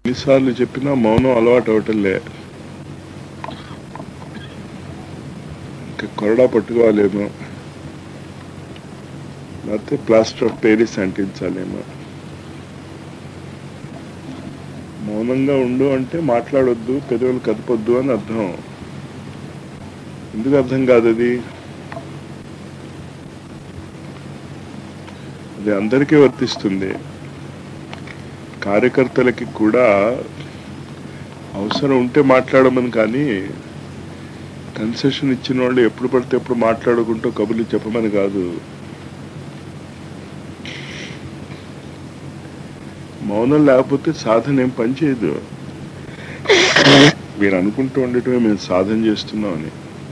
ఎన్నిసార్లు చెప్పినా మౌనం అలవాటు అవటం లే ఇంకా కొరడా పట్టుకోవాలేమో లేకపోతే ప్లాస్టర్ ఆఫ్ పేరిస్ అంటించాలేమో మౌనంగా ఉండు అంటే మాట్లాడొద్దు పెదవులు కదపొద్దు అని అర్థం ఎందుకు అర్థం కాదు అది అది అందరికీ వర్తిస్తుంది కార్యకర్తలకి కూడా అవసరం ఉంటే మాట్లాడమని కానీ కన్సెషన్ ఇచ్చిన వాళ్ళు ఎప్పుడు పడితే ఎప్పుడు మాట్లాడుకుంటూ కబుర్లు చెప్పమని కాదు మౌనం లేకపోతే సాధన ఏం పనిచేయదు మీరు అనుకుంటూ ఉండటమే మేము సాధన చేస్తున్నామని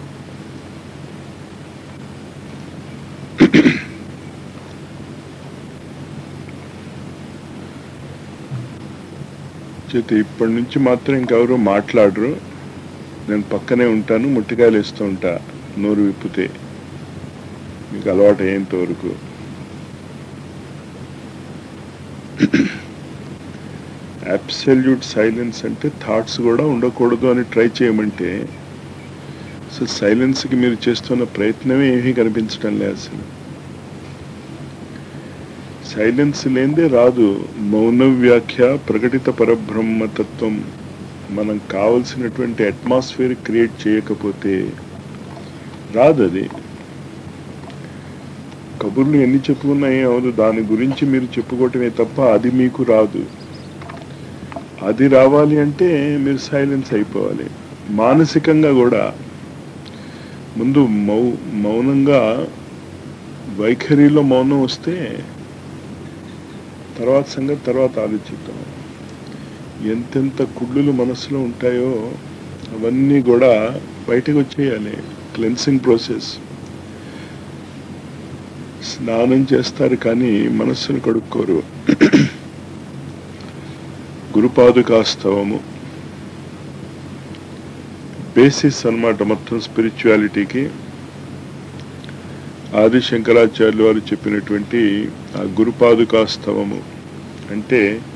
చేత ఇప్పటి నుంచి మాత్రం ఇంకెవరు మాట్లాడరు నేను పక్కనే ఉంటాను ముట్టికాయలు వేస్తూ ఉంటా నోరు విప్పితే మీకు అలవాటు అయ్యేంత వరకు అబ్సల్యూట్ సైలెన్స్ అంటే థాట్స్ కూడా ఉండకూడదు అని ట్రై చేయమంటే అసలు సైలెన్స్కి మీరు చేస్తున్న ప్రయత్నమే ఏమీ కనిపించడం లేదు అసలు సైలెన్స్ లేనిదే రాదు మౌన వ్యాఖ్య ప్రకటిత పరబ్రహ్మతత్వం మనం కావలసినటువంటి అట్మాస్ఫియర్ క్రియేట్ చేయకపోతే రాదు అది కబుర్లు ఎన్ని చెప్పుకున్నాయి అవును దాని గురించి మీరు చెప్పుకోవటమే తప్ప అది మీకు రాదు అది రావాలి అంటే మీరు సైలెన్స్ అయిపోవాలి మానసికంగా కూడా ముందు మౌ మౌనంగా వైఖరిలో మౌనం వస్తే తర్వాత సంగతి తర్వాత ఆలోచిద్దాం ఎంతెంత కుళ్ళులు మనసులో ఉంటాయో అవన్నీ కూడా బయటకు వచ్చేయాలి క్లెన్సింగ్ ప్రాసెస్ స్నానం చేస్తారు కానీ మనస్సును కడుక్కోరు గురుపాదుకాస్తవము బేసిస్ అన్నమాట మొత్తం స్పిరిచువాలిటీకి ఆది శంకరాచార్యులు వారు చెప్పినటువంటి ఆ గురుపాదుకాస్తవము అంటే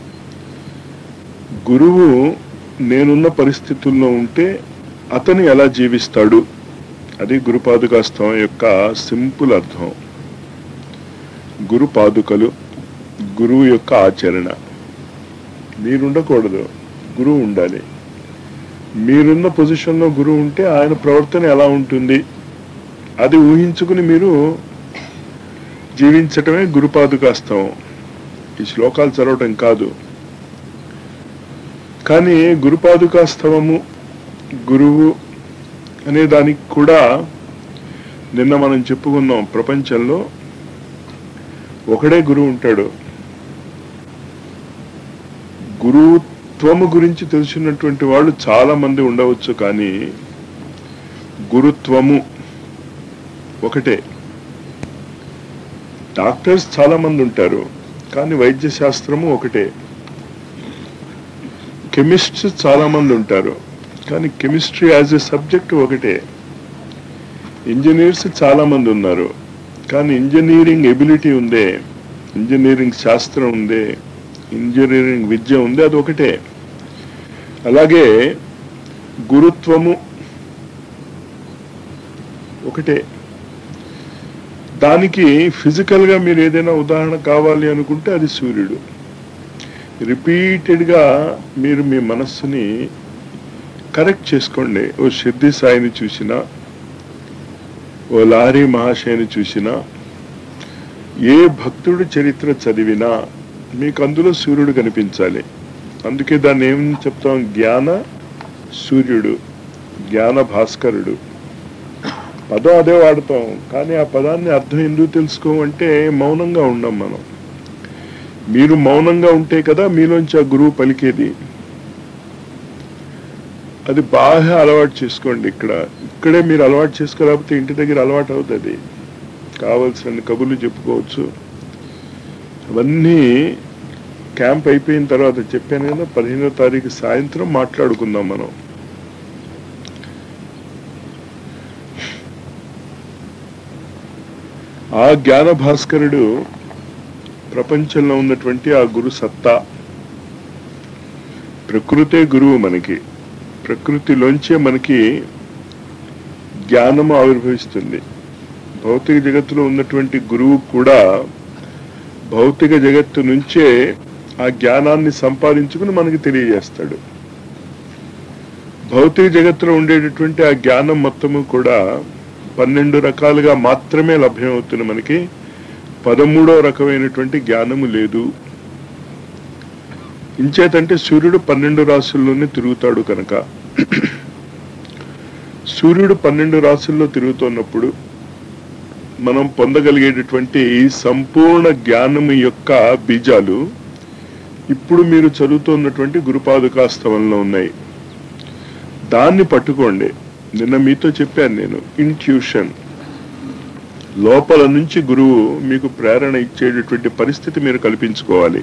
గురువు నేనున్న పరిస్థితుల్లో ఉంటే అతను ఎలా జీవిస్తాడు అది గురుపాదుకాస్తవం యొక్క సింపుల్ అర్థం గురు పాదుకలు గురువు యొక్క ఆచరణ మీరుండకూడదు గురువు ఉండాలి మీరున్న పొజిషన్లో గురువు ఉంటే ఆయన ప్రవర్తన ఎలా ఉంటుంది అది ఊహించుకుని మీరు జీవించటమే గురుపాదుకాస్తవం ఈ శ్లోకాలు చదవటం కాదు కానీ గురుపాదుకాస్తవము గురువు అనే దానికి కూడా నిన్న మనం చెప్పుకున్నాం ప్రపంచంలో ఒకడే గురువు ఉంటాడు గురుత్వము గురించి తెలిసినటువంటి వాళ్ళు చాలా మంది ఉండవచ్చు కానీ గురుత్వము ఒకటే డాక్టర్స్ చాలా మంది ఉంటారు కానీ వైద్య శాస్త్రము ఒకటే కెమిస్ట్స్ చాలా మంది ఉంటారు కానీ కెమిస్ట్రీ యాజ్ ఎ సబ్జెక్ట్ ఒకటే ఇంజనీర్స్ చాలా మంది ఉన్నారు కానీ ఇంజనీరింగ్ ఎబిలిటీ ఉందే ఇంజనీరింగ్ శాస్త్రం ఉందే ఇంజనీరింగ్ విద్య ఉంది అది ఒకటే అలాగే గురుత్వము ఒకటే దానికి ఫిజికల్గా మీరు ఏదైనా ఉదాహరణ కావాలి అనుకుంటే అది సూర్యుడు రిపీటెడ్గా మీరు మీ మనస్సుని కరెక్ట్ చేసుకోండి ఓ సిద్ధి సాయిని చూసినా ఓ లారీ మహాశయని చూసినా ఏ భక్తుడి చరిత్ర చదివినా మీకు అందులో సూర్యుడు కనిపించాలి అందుకే దాన్ని ఏం చెప్తాం జ్ఞాన సూర్యుడు జ్ఞాన భాస్కరుడు పదం అదే వాడతాం కానీ ఆ పదాన్ని అర్థం ఎందుకు తెలుసుకోమంటే మౌనంగా ఉండం మనం మీరు మౌనంగా ఉంటే కదా మీలోంచి ఆ గురువు పలికేది అది బాగా అలవాటు చేసుకోండి ఇక్కడ ఇక్కడే మీరు అలవాటు చేసుకోలేకపోతే ఇంటి దగ్గర అలవాటు అవుతుంది కావలసిన కబుర్లు చెప్పుకోవచ్చు అవన్నీ క్యాంప్ అయిపోయిన తర్వాత చెప్పాను కదా పదిహేనో తారీఖు సాయంత్రం మాట్లాడుకుందాం మనం ఆ జ్ఞాన భాస్కరుడు ప్రపంచంలో ఉన్నటువంటి ఆ గురు సత్తా ప్రకృతే గురువు మనకి ప్రకృతిలోంచే మనకి జ్ఞానము ఆవిర్భవిస్తుంది భౌతిక జగత్తులో ఉన్నటువంటి గురువు కూడా భౌతిక జగత్తు నుంచే ఆ జ్ఞానాన్ని సంపాదించుకుని మనకి తెలియజేస్తాడు భౌతిక జగత్తులో ఉండేటటువంటి ఆ జ్ఞానం మొత్తము కూడా పన్నెండు రకాలుగా మాత్రమే లభ్యమవుతుంది మనకి పదమూడో రకమైనటువంటి జ్ఞానము లేదు ఇంచేతంటే సూర్యుడు పన్నెండు రాసుల్లోనే తిరుగుతాడు కనుక సూర్యుడు పన్నెండు రాసుల్లో తిరుగుతున్నప్పుడు మనం పొందగలిగేటటువంటి సంపూర్ణ జ్ఞానము యొక్క బీజాలు ఇప్పుడు మీరు చదువుతున్నటువంటి గురుపాదుకాస్తవంలో ఉన్నాయి దాన్ని పట్టుకోండి నిన్న మీతో చెప్పాను నేను ఇంట్యూషన్ లోపల నుంచి గురువు మీకు ప్రేరణ ఇచ్చేటటువంటి పరిస్థితి మీరు కల్పించుకోవాలి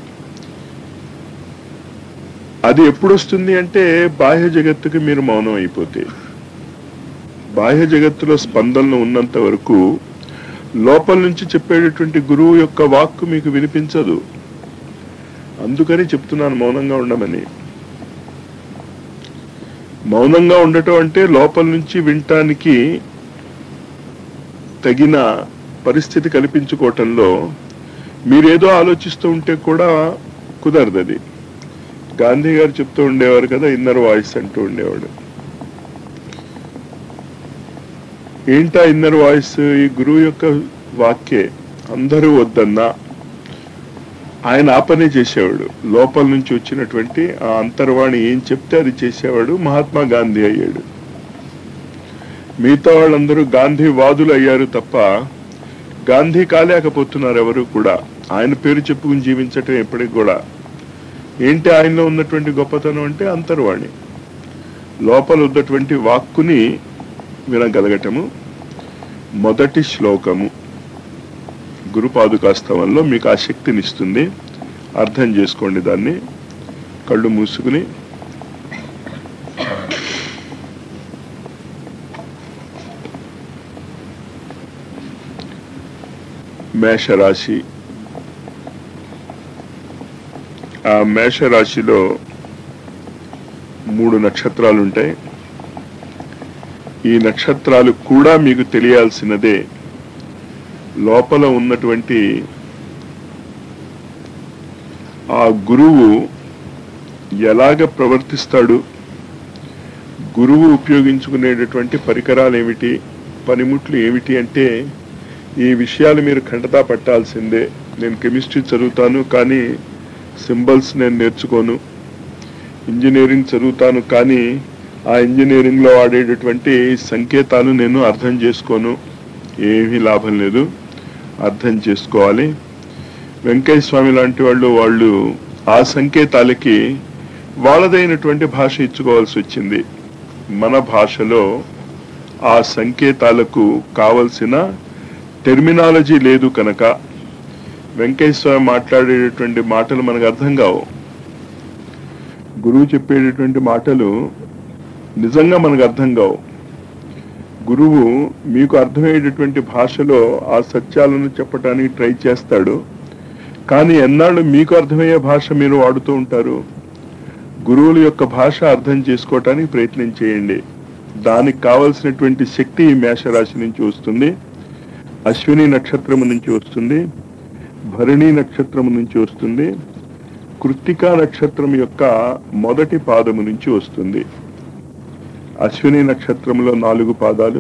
అది ఎప్పుడు వస్తుంది అంటే బాహ్య జగత్తుకి మీరు మౌనం అయిపోతే బాహ్య జగత్తులో స్పందనలు ఉన్నంత వరకు లోపల నుంచి చెప్పేటటువంటి గురువు యొక్క వాక్కు మీకు వినిపించదు అందుకని చెప్తున్నాను మౌనంగా ఉండమని మౌనంగా ఉండటం అంటే లోపల నుంచి వినటానికి తగిన పరిస్థితి కల్పించుకోవటంలో మీరేదో ఆలోచిస్తూ ఉంటే కూడా కుదరదు అది గాంధీ గారు చెప్తూ ఉండేవారు కదా ఇన్నర్ వాయిస్ అంటూ ఉండేవాడు ఏంటా ఇన్నర్ వాయిస్ ఈ గురువు యొక్క వాక్యే అందరూ వద్దన్నా ఆయన ఆ పనే చేసేవాడు లోపల నుంచి వచ్చినటువంటి ఆ అంతర్వాణి ఏం చెప్తే అది చేసేవాడు మహాత్మా గాంధీ అయ్యాడు మిగతా వాళ్ళందరూ గాంధీ వాదులు అయ్యారు తప్ప గాంధీ కాలేకపోతున్నారు ఎవరు కూడా ఆయన పేరు చెప్పుకుని జీవించటం ఎప్పటికి కూడా ఏంటి ఆయనలో ఉన్నటువంటి గొప్పతనం అంటే అంతర్వాణి లోపల ఉన్నటువంటి వాక్కుని వినగలగటము మొదటి శ్లోకము గురుపాదుకాస్తవంలో మీకు ఆ శక్తినిస్తుంది అర్థం చేసుకోండి దాన్ని కళ్ళు మూసుకుని మేషరాశి ఆ మేషరాశిలో మూడు నక్షత్రాలు ఉంటాయి ఈ నక్షత్రాలు కూడా మీకు తెలియాల్సినదే లోపల ఉన్నటువంటి ఆ గురువు ఎలాగ ప్రవర్తిస్తాడు గురువు ఉపయోగించుకునేటటువంటి పరికరాలు ఏమిటి పనిముట్లు ఏమిటి అంటే ఈ విషయాలు మీరు ఖండతా పట్టాల్సిందే నేను కెమిస్ట్రీ చదువుతాను కానీ సింబల్స్ నేను నేర్చుకోను ఇంజనీరింగ్ చదువుతాను కానీ ఆ ఇంజనీరింగ్లో వాడేటటువంటి సంకేతాలు నేను అర్థం చేసుకోను ఏమీ లాభం లేదు అర్థం చేసుకోవాలి వెంకయ్య స్వామి లాంటి వాళ్ళు వాళ్ళు ఆ సంకేతాలకి వాళ్ళదైనటువంటి భాష ఇచ్చుకోవాల్సి వచ్చింది మన భాషలో ఆ సంకేతాలకు కావలసిన టెర్మినాలజీ లేదు కనుక వెంకయ్య స్వామి మాట్లాడేటటువంటి మాటలు మనకు అర్థం కావు గురువు చెప్పేటటువంటి మాటలు నిజంగా మనకు అర్థం కావు గురువు మీకు అర్థమయ్యేటటువంటి భాషలో ఆ సత్యాలను చెప్పడానికి ట్రై చేస్తాడు కానీ ఎన్నాళ్ళు మీకు అర్థమయ్యే భాష మీరు వాడుతూ ఉంటారు గురువుల యొక్క భాష అర్థం చేసుకోవటానికి ప్రయత్నం చేయండి దానికి కావలసినటువంటి శక్తి ఈ మేషరాశి నుంచి వస్తుంది అశ్విని నక్షత్రము నుంచి వస్తుంది భరణి నక్షత్రము నుంచి వస్తుంది కృత్తికా నక్షత్రం యొక్క మొదటి పాదము నుంచి వస్తుంది అశ్విని నక్షత్రంలో నాలుగు పాదాలు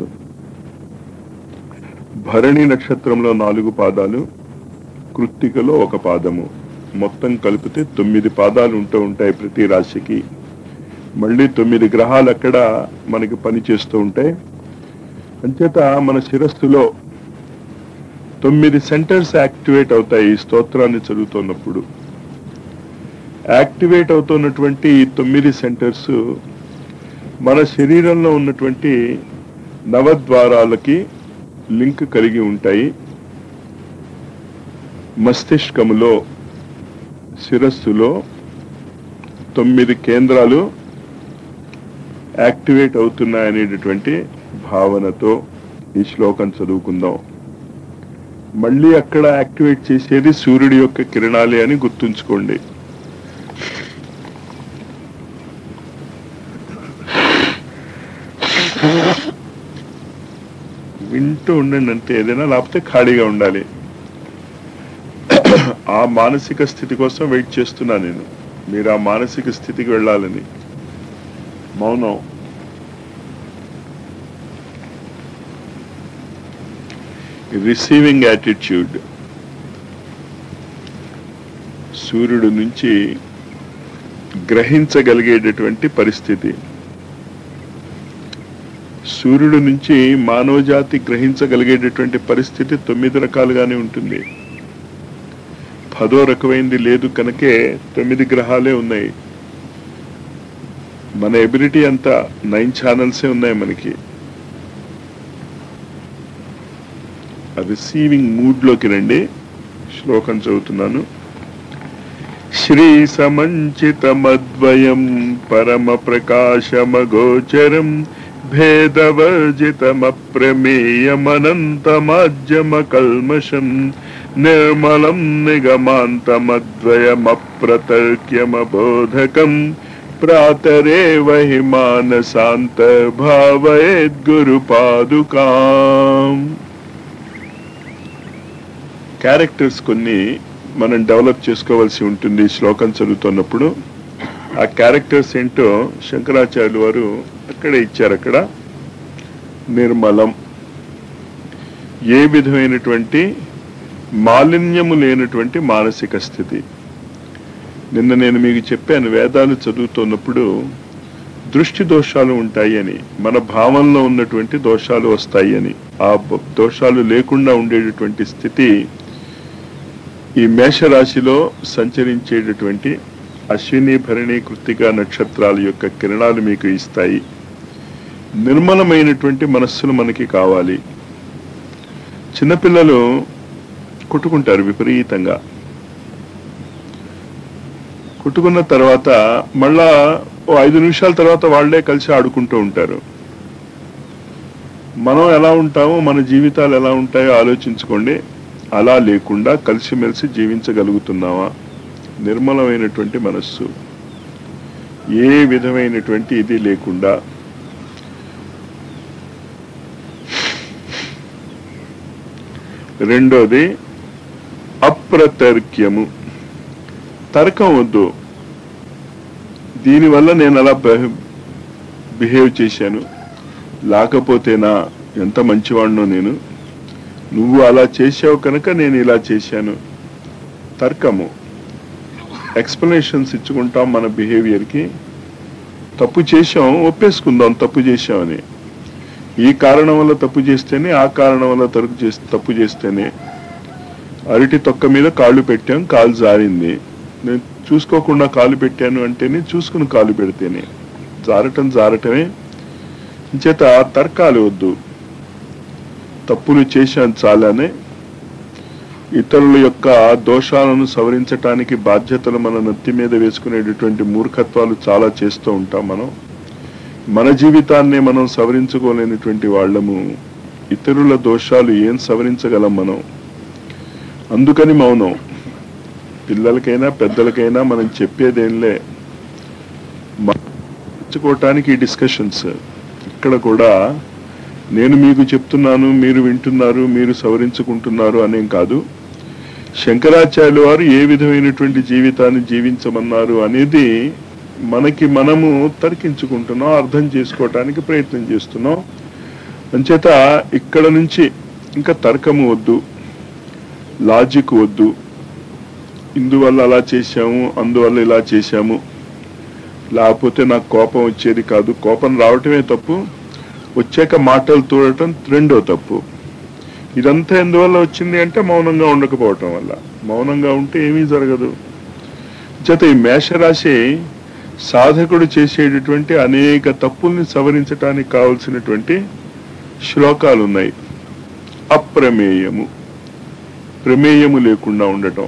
భరణి నక్షత్రంలో నాలుగు పాదాలు కృత్తికలో ఒక పాదము మొత్తం కలిపితే తొమ్మిది పాదాలు ఉంటూ ఉంటాయి ప్రతి రాశికి మళ్ళీ తొమ్మిది గ్రహాలు అక్కడ మనకి పని చేస్తూ ఉంటాయి అంచేత మన శిరస్సులో తొమ్మిది సెంటర్స్ యాక్టివేట్ అవుతాయి ఈ స్తోత్రాన్ని చదువుతున్నప్పుడు యాక్టివేట్ అవుతున్నటువంటి ఈ తొమ్మిది సెంటర్స్ మన శరీరంలో ఉన్నటువంటి నవద్వారాలకి లింక్ కలిగి ఉంటాయి మస్తిష్కములో శిరస్సులో తొమ్మిది కేంద్రాలు యాక్టివేట్ అవుతున్నాయనేటటువంటి భావనతో ఈ శ్లోకం చదువుకుందాం మళ్ళీ అక్కడ యాక్టివేట్ చేసేది సూర్యుడి యొక్క కిరణాలే అని గుర్తుంచుకోండి వింటూ ఉండండి అంతే ఏదైనా లేకపోతే ఖాళీగా ఉండాలి ఆ మానసిక స్థితి కోసం వెయిట్ చేస్తున్నా నేను మీరు ఆ మానసిక స్థితికి వెళ్ళాలని మౌనం రిసీవింగ్ యాటిట్యూడ్ సూర్యుడు నుంచి గ్రహించగలిగేటటువంటి పరిస్థితి సూర్యుడు నుంచి మానవ జాతి గ్రహించగలిగేటటువంటి పరిస్థితి తొమ్మిది రకాలుగానే ఉంటుంది పదో రకమైంది లేదు కనుకే తొమ్మిది గ్రహాలే ఉన్నాయి మన ఎబిలిటీ అంతా నైన్ ఛానల్సే ఉన్నాయి మనకి రిసీవింగ్ మూడ్లోకి రండి శ్లోకం చదువుతున్నాను శ్రీ సమంచితమద్వయం పరమ ప్రకాశమగోచరం భేదవర్జితమప్రమేయమనంతమాజ్యమ కల్మషం నిర్మలం నిగమాంతమద్వయమప్రతర్క్యమబోధకం ప్రాతరేవ హి మానసాంత భావయేద్గురు పాదుకాం క్యారెక్టర్స్ కొన్ని మనం డెవలప్ చేసుకోవాల్సి ఉంటుంది ఈ శ్లోకం చదువుతున్నప్పుడు ఆ క్యారెక్టర్స్ ఏంటో శంకరాచార్యులు వారు అక్కడే ఇచ్చారు అక్కడ నిర్మలం ఏ విధమైనటువంటి మాలిన్యము లేనటువంటి మానసిక స్థితి నిన్న నేను మీకు చెప్పాను వేదాలు చదువుతున్నప్పుడు దృష్టి దోషాలు ఉంటాయి అని మన భావంలో ఉన్నటువంటి దోషాలు వస్తాయి అని ఆ బ- దోషాలు లేకుండా ఉండేటటువంటి స్థితి ఈ మేషరాశిలో సంచరించేటటువంటి అశ్విని భరణి కృత్తిక నక్షత్రాల యొక్క కిరణాలు మీకు ఇస్తాయి నిర్మలమైనటువంటి మనస్సులు మనకి కావాలి చిన్నపిల్లలు కొట్టుకుంటారు విపరీతంగా కొట్టుకున్న తర్వాత మళ్ళా ఓ ఐదు నిమిషాల తర్వాత వాళ్ళే కలిసి ఆడుకుంటూ ఉంటారు మనం ఎలా ఉంటామో మన జీవితాలు ఎలా ఉంటాయో ఆలోచించుకోండి అలా లేకుండా కలిసిమెలిసి జీవించగలుగుతున్నావా నిర్మలమైనటువంటి మనస్సు ఏ విధమైనటువంటి ఇది లేకుండా రెండోది అప్రతర్క్యము తర్కం వద్దు దీనివల్ల నేను అలా బిహేవ్ చేశాను లేకపోతేనా ఎంత మంచివాడినో నేను నువ్వు అలా చేసావు కనుక నేను ఇలా చేశాను తర్కము ఎక్స్ప్లెనేషన్స్ ఇచ్చుకుంటాం మన బిహేవియర్కి తప్పు చేశాం ఒప్పేసుకుందాం తప్పు చేశామని ఈ కారణం వల్ల తప్పు చేస్తేనే ఆ కారణం వల్ల తరుపు చేసి తప్పు చేస్తేనే అరటి తొక్క మీద కాళ్ళు పెట్టాం కాలు జారింది నేను చూసుకోకుండా కాలు పెట్టాను అంటేనే చూసుకుని కాలు పెడితేనే జారటం జారటమే చేత తర్కాలు వద్దు తప్పులు చేశాను చాలానే ఇతరుల యొక్క దోషాలను సవరించటానికి బాధ్యతలు మన నెత్తి మీద వేసుకునేటటువంటి మూర్ఖత్వాలు చాలా చేస్తూ ఉంటాం మనం మన జీవితాన్నే మనం సవరించుకోలేనటువంటి వాళ్ళము ఇతరుల దోషాలు ఏం సవరించగలం మనం అందుకని మౌనం పిల్లలకైనా పెద్దలకైనా మనం చెప్పేదేంలే మార్చుకోవటానికి ఈ డిస్కషన్స్ ఇక్కడ కూడా నేను మీకు చెప్తున్నాను మీరు వింటున్నారు మీరు సవరించుకుంటున్నారు అనేం కాదు శంకరాచార్యులు వారు ఏ విధమైనటువంటి జీవితాన్ని జీవించమన్నారు అనేది మనకి మనము తర్కించుకుంటున్నాం అర్థం చేసుకోవటానికి ప్రయత్నం చేస్తున్నాం అంచేత ఇక్కడ నుంచి ఇంకా తర్కము వద్దు లాజిక్ వద్దు ఇందువల్ల అలా చేశాము అందువల్ల ఇలా చేశాము లేకపోతే నాకు కోపం వచ్చేది కాదు కోపం రావటమే తప్పు వచ్చాక మాటలు తోడటం రెండో తప్పు ఇదంతా ఎందువల్ల వచ్చింది అంటే మౌనంగా ఉండకపోవటం వల్ల మౌనంగా ఉంటే ఏమీ జరగదు చేత ఈ మేషరాశి సాధకుడు చేసేటటువంటి అనేక తప్పుల్ని సవరించడానికి కావలసినటువంటి శ్లోకాలు ఉన్నాయి అప్రమేయము ప్రమేయము లేకుండా ఉండటం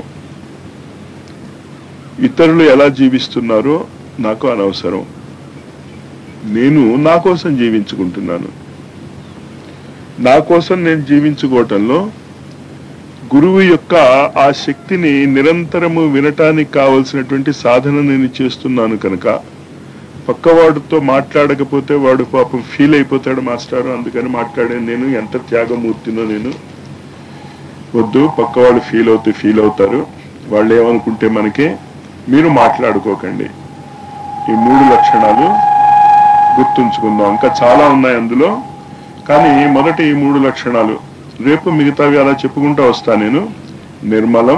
ఇతరులు ఎలా జీవిస్తున్నారో నాకు అనవసరం నేను నా కోసం జీవించుకుంటున్నాను నా కోసం నేను జీవించుకోవటంలో గురువు యొక్క ఆ శక్తిని నిరంతరము వినటానికి కావలసినటువంటి సాధన నేను చేస్తున్నాను కనుక పక్కవాడితో మాట్లాడకపోతే వాడు పాపం ఫీల్ అయిపోతాడు మాస్టారు అందుకని మాట్లాడాను నేను ఎంత త్యాగమూర్తినో నేను వద్దు పక్కవాడు ఫీల్ అవుతే ఫీల్ అవుతారు వాళ్ళు ఏమనుకుంటే మనకి మీరు మాట్లాడుకోకండి ఈ మూడు లక్షణాలు గుర్తుంచుకుందాం ఇంకా చాలా ఉన్నాయి అందులో కానీ మొదటి ఈ మూడు లక్షణాలు రేపు మిగతావి అలా చెప్పుకుంటూ వస్తా నేను నిర్మలం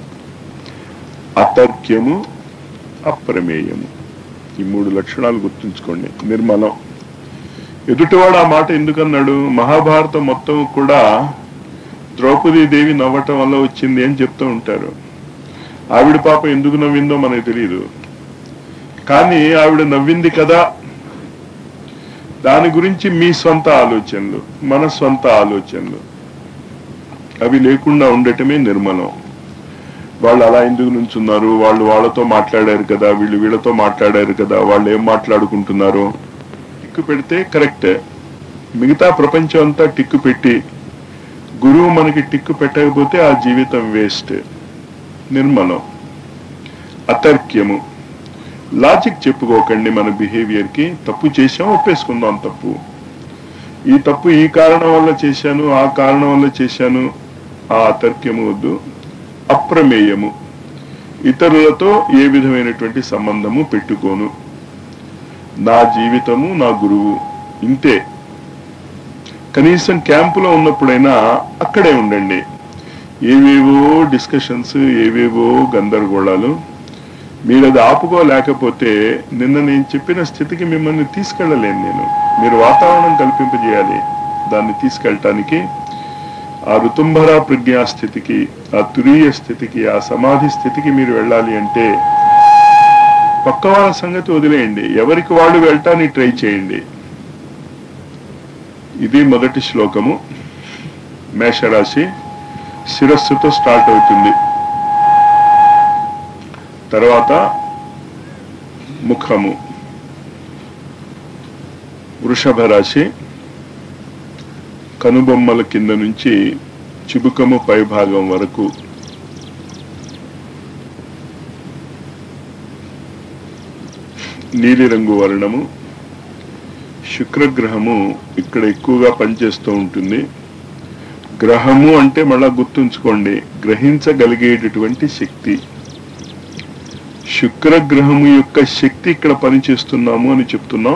అతర్క్యము అప్రమేయము ఈ మూడు లక్షణాలు గుర్తుంచుకోండి నిర్మలం ఎదుటివాడు ఆ మాట ఎందుకన్నాడు మహాభారతం మొత్తం కూడా ద్రౌపదీ దేవి నవ్వటం వల్ల వచ్చింది అని చెప్తూ ఉంటారు ఆవిడ పాప ఎందుకు నవ్విందో మనకు తెలియదు కానీ ఆవిడ నవ్వింది కదా దాని గురించి మీ స్వంత ఆలోచనలు మన స్వంత ఆలోచనలు అవి లేకుండా ఉండటమే నిర్మలం వాళ్ళు అలా ఎందుకు నుంచున్నారు వాళ్ళు వాళ్ళతో మాట్లాడారు కదా వీళ్ళు వీళ్ళతో మాట్లాడారు కదా వాళ్ళు ఏం మాట్లాడుకుంటున్నారు టిక్కు పెడితే కరెక్టే మిగతా ప్రపంచం అంతా టిక్కు పెట్టి గురువు మనకి టిక్కు పెట్టకపోతే ఆ జీవితం వేస్ట్ నిర్మలం అతర్క్యము లాజిక్ చెప్పుకోకండి మన బిహేవియర్ కి తప్పు చేసాం ఒప్పేసుకుందాం తప్పు ఈ తప్పు ఈ కారణం వల్ల చేశాను ఆ కారణం వల్ల చేశాను ఆ అతర్క్యము వద్దు అప్రమేయము ఇతరులతో ఏ విధమైనటువంటి సంబంధము పెట్టుకోను నా జీవితము నా గురువు ఇంతే కనీసం క్యాంపులో ఉన్నప్పుడైనా అక్కడే ఉండండి ఏవేవో డిస్కషన్స్ ఏవేవో గందరగోళాలు మీరు అది ఆపుకోలేకపోతే నిన్న నేను చెప్పిన స్థితికి మిమ్మల్ని తీసుకెళ్ళలేను నేను మీరు వాతావరణం కల్పింపజేయాలి దాన్ని తీసుకెళ్ళటానికి ఆ ఋతుంభర ప్రజ్ఞా స్థితికి ఆ తురీయ స్థితికి ఆ సమాధి స్థితికి మీరు వెళ్ళాలి అంటే పక్క వాళ్ళ సంగతి వదిలేయండి ఎవరికి వాళ్ళు వెళ్ళటానికి ట్రై చేయండి ఇది మొదటి శ్లోకము మేషరాశి శిరస్సుతో స్టార్ట్ అవుతుంది తర్వాత ముఖము వృషభ రాశి కనుబొమ్మల కింద నుంచి చిబుకము పైభాగం వరకు నీలిరంగు వర్ణము శుక్రగ్రహము ఇక్కడ ఎక్కువగా పనిచేస్తూ ఉంటుంది గ్రహము అంటే మళ్ళా గుర్తుంచుకోండి గ్రహించగలిగేటటువంటి శక్తి శుక్రగ్రహము యొక్క శక్తి ఇక్కడ పనిచేస్తున్నాము అని చెప్తున్నాం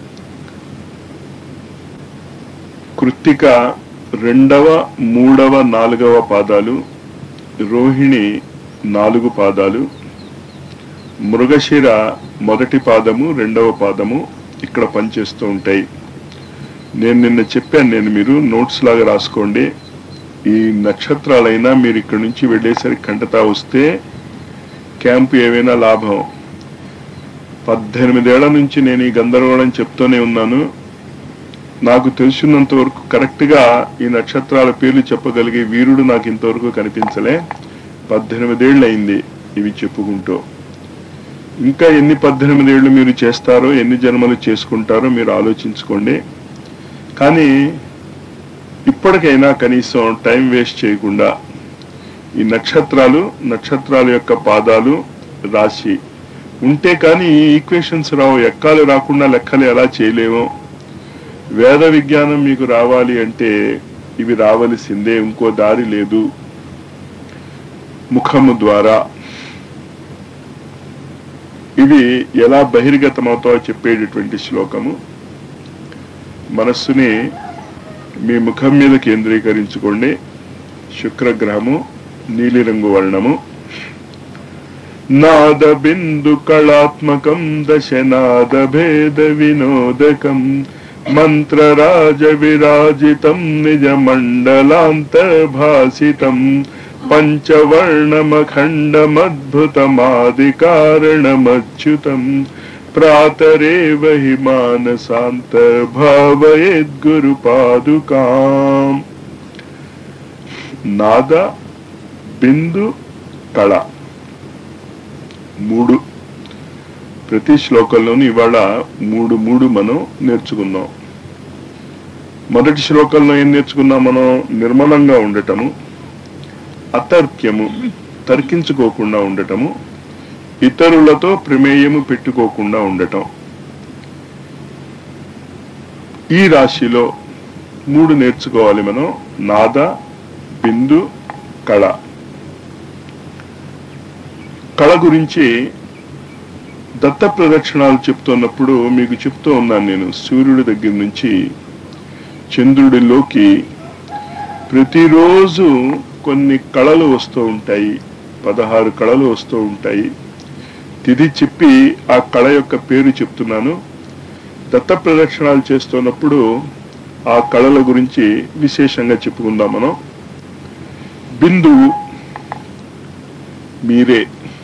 కృత్తిక రెండవ మూడవ నాలుగవ పాదాలు రోహిణి నాలుగు పాదాలు మృగశిర మొదటి పాదము రెండవ పాదము ఇక్కడ పనిచేస్తూ ఉంటాయి నేను నిన్న చెప్పాను నేను మీరు నోట్స్ లాగా రాసుకోండి ఈ నక్షత్రాలైనా మీరు ఇక్కడ నుంచి వెళ్ళేసరికి కంటతా వస్తే క్యాంపు ఏవైనా లాభం పద్దెనిమిదేళ్ల నుంచి నేను ఈ గందరగోళం చెప్తూనే ఉన్నాను నాకు తెలిసినంత వరకు కరెక్ట్ గా ఈ నక్షత్రాల పేర్లు చెప్పగలిగే వీరుడు నాకు ఇంతవరకు కనిపించలే పద్దెనిమిదేళ్ళు అయింది ఇవి చెప్పుకుంటూ ఇంకా ఎన్ని పద్దెనిమిదేళ్లు మీరు చేస్తారో ఎన్ని జన్మలు చేసుకుంటారో మీరు ఆలోచించుకోండి కానీ ఇప్పటికైనా కనీసం టైం వేస్ట్ చేయకుండా ఈ నక్షత్రాలు నక్షత్రాల యొక్క పాదాలు రాశి ఉంటే కానీ ఈక్వేషన్స్ రావు ఎక్కాలు రాకుండా లెక్కలు ఎలా చేయలేమో వేద విజ్ఞానం మీకు రావాలి అంటే ఇవి రావలసిందే ఇంకో దారి లేదు ముఖము ద్వారా ఇవి ఎలా బహిర్గతమవుతావో చెప్పేటటువంటి శ్లోకము మనస్సుని మీ ముఖం మీద కేంద్రీకరించుకోండి శుక్రగ్రహము నీలిరంగు వర్ణము నాద బిందు కళాత్మకం దశనాద భేద వినోదకం మంత్రరాజ విరాజితం నిజ మండలాంతర్భాసితం పంచవర్ణమఖండమద్భుతమాదికారణమచ్యుతం ప్రాతరేవ హి మానసాంతర్భావయేద్గురుపాదుకాం నాద బిందు కళ మూడు ప్రతి శ్లోకంలోనూ ఇవాళ మూడు మూడు మనం నేర్చుకుందాం మొదటి శ్లోకంలో ఏం నేర్చుకున్నాం మనం నిర్మలంగా ఉండటము అతర్క్యము తర్కించుకోకుండా ఉండటము ఇతరులతో ప్రమేయము పెట్టుకోకుండా ఉండటం ఈ రాశిలో మూడు నేర్చుకోవాలి మనం నాద బిందు కళ కళ గురించి దత్త ప్రదక్షిణాలు చెప్తున్నప్పుడు మీకు చెప్తూ ఉన్నాను నేను సూర్యుడి దగ్గర నుంచి చంద్రుడిలోకి ప్రతిరోజు కొన్ని కళలు వస్తూ ఉంటాయి పదహారు కళలు వస్తూ ఉంటాయి తిది చెప్పి ఆ కళ యొక్క పేరు చెప్తున్నాను దత్త ప్రదక్షిణాలు చేస్తున్నప్పుడు ఆ కళల గురించి విశేషంగా చెప్పుకుందాం మనం బిందువు మీరే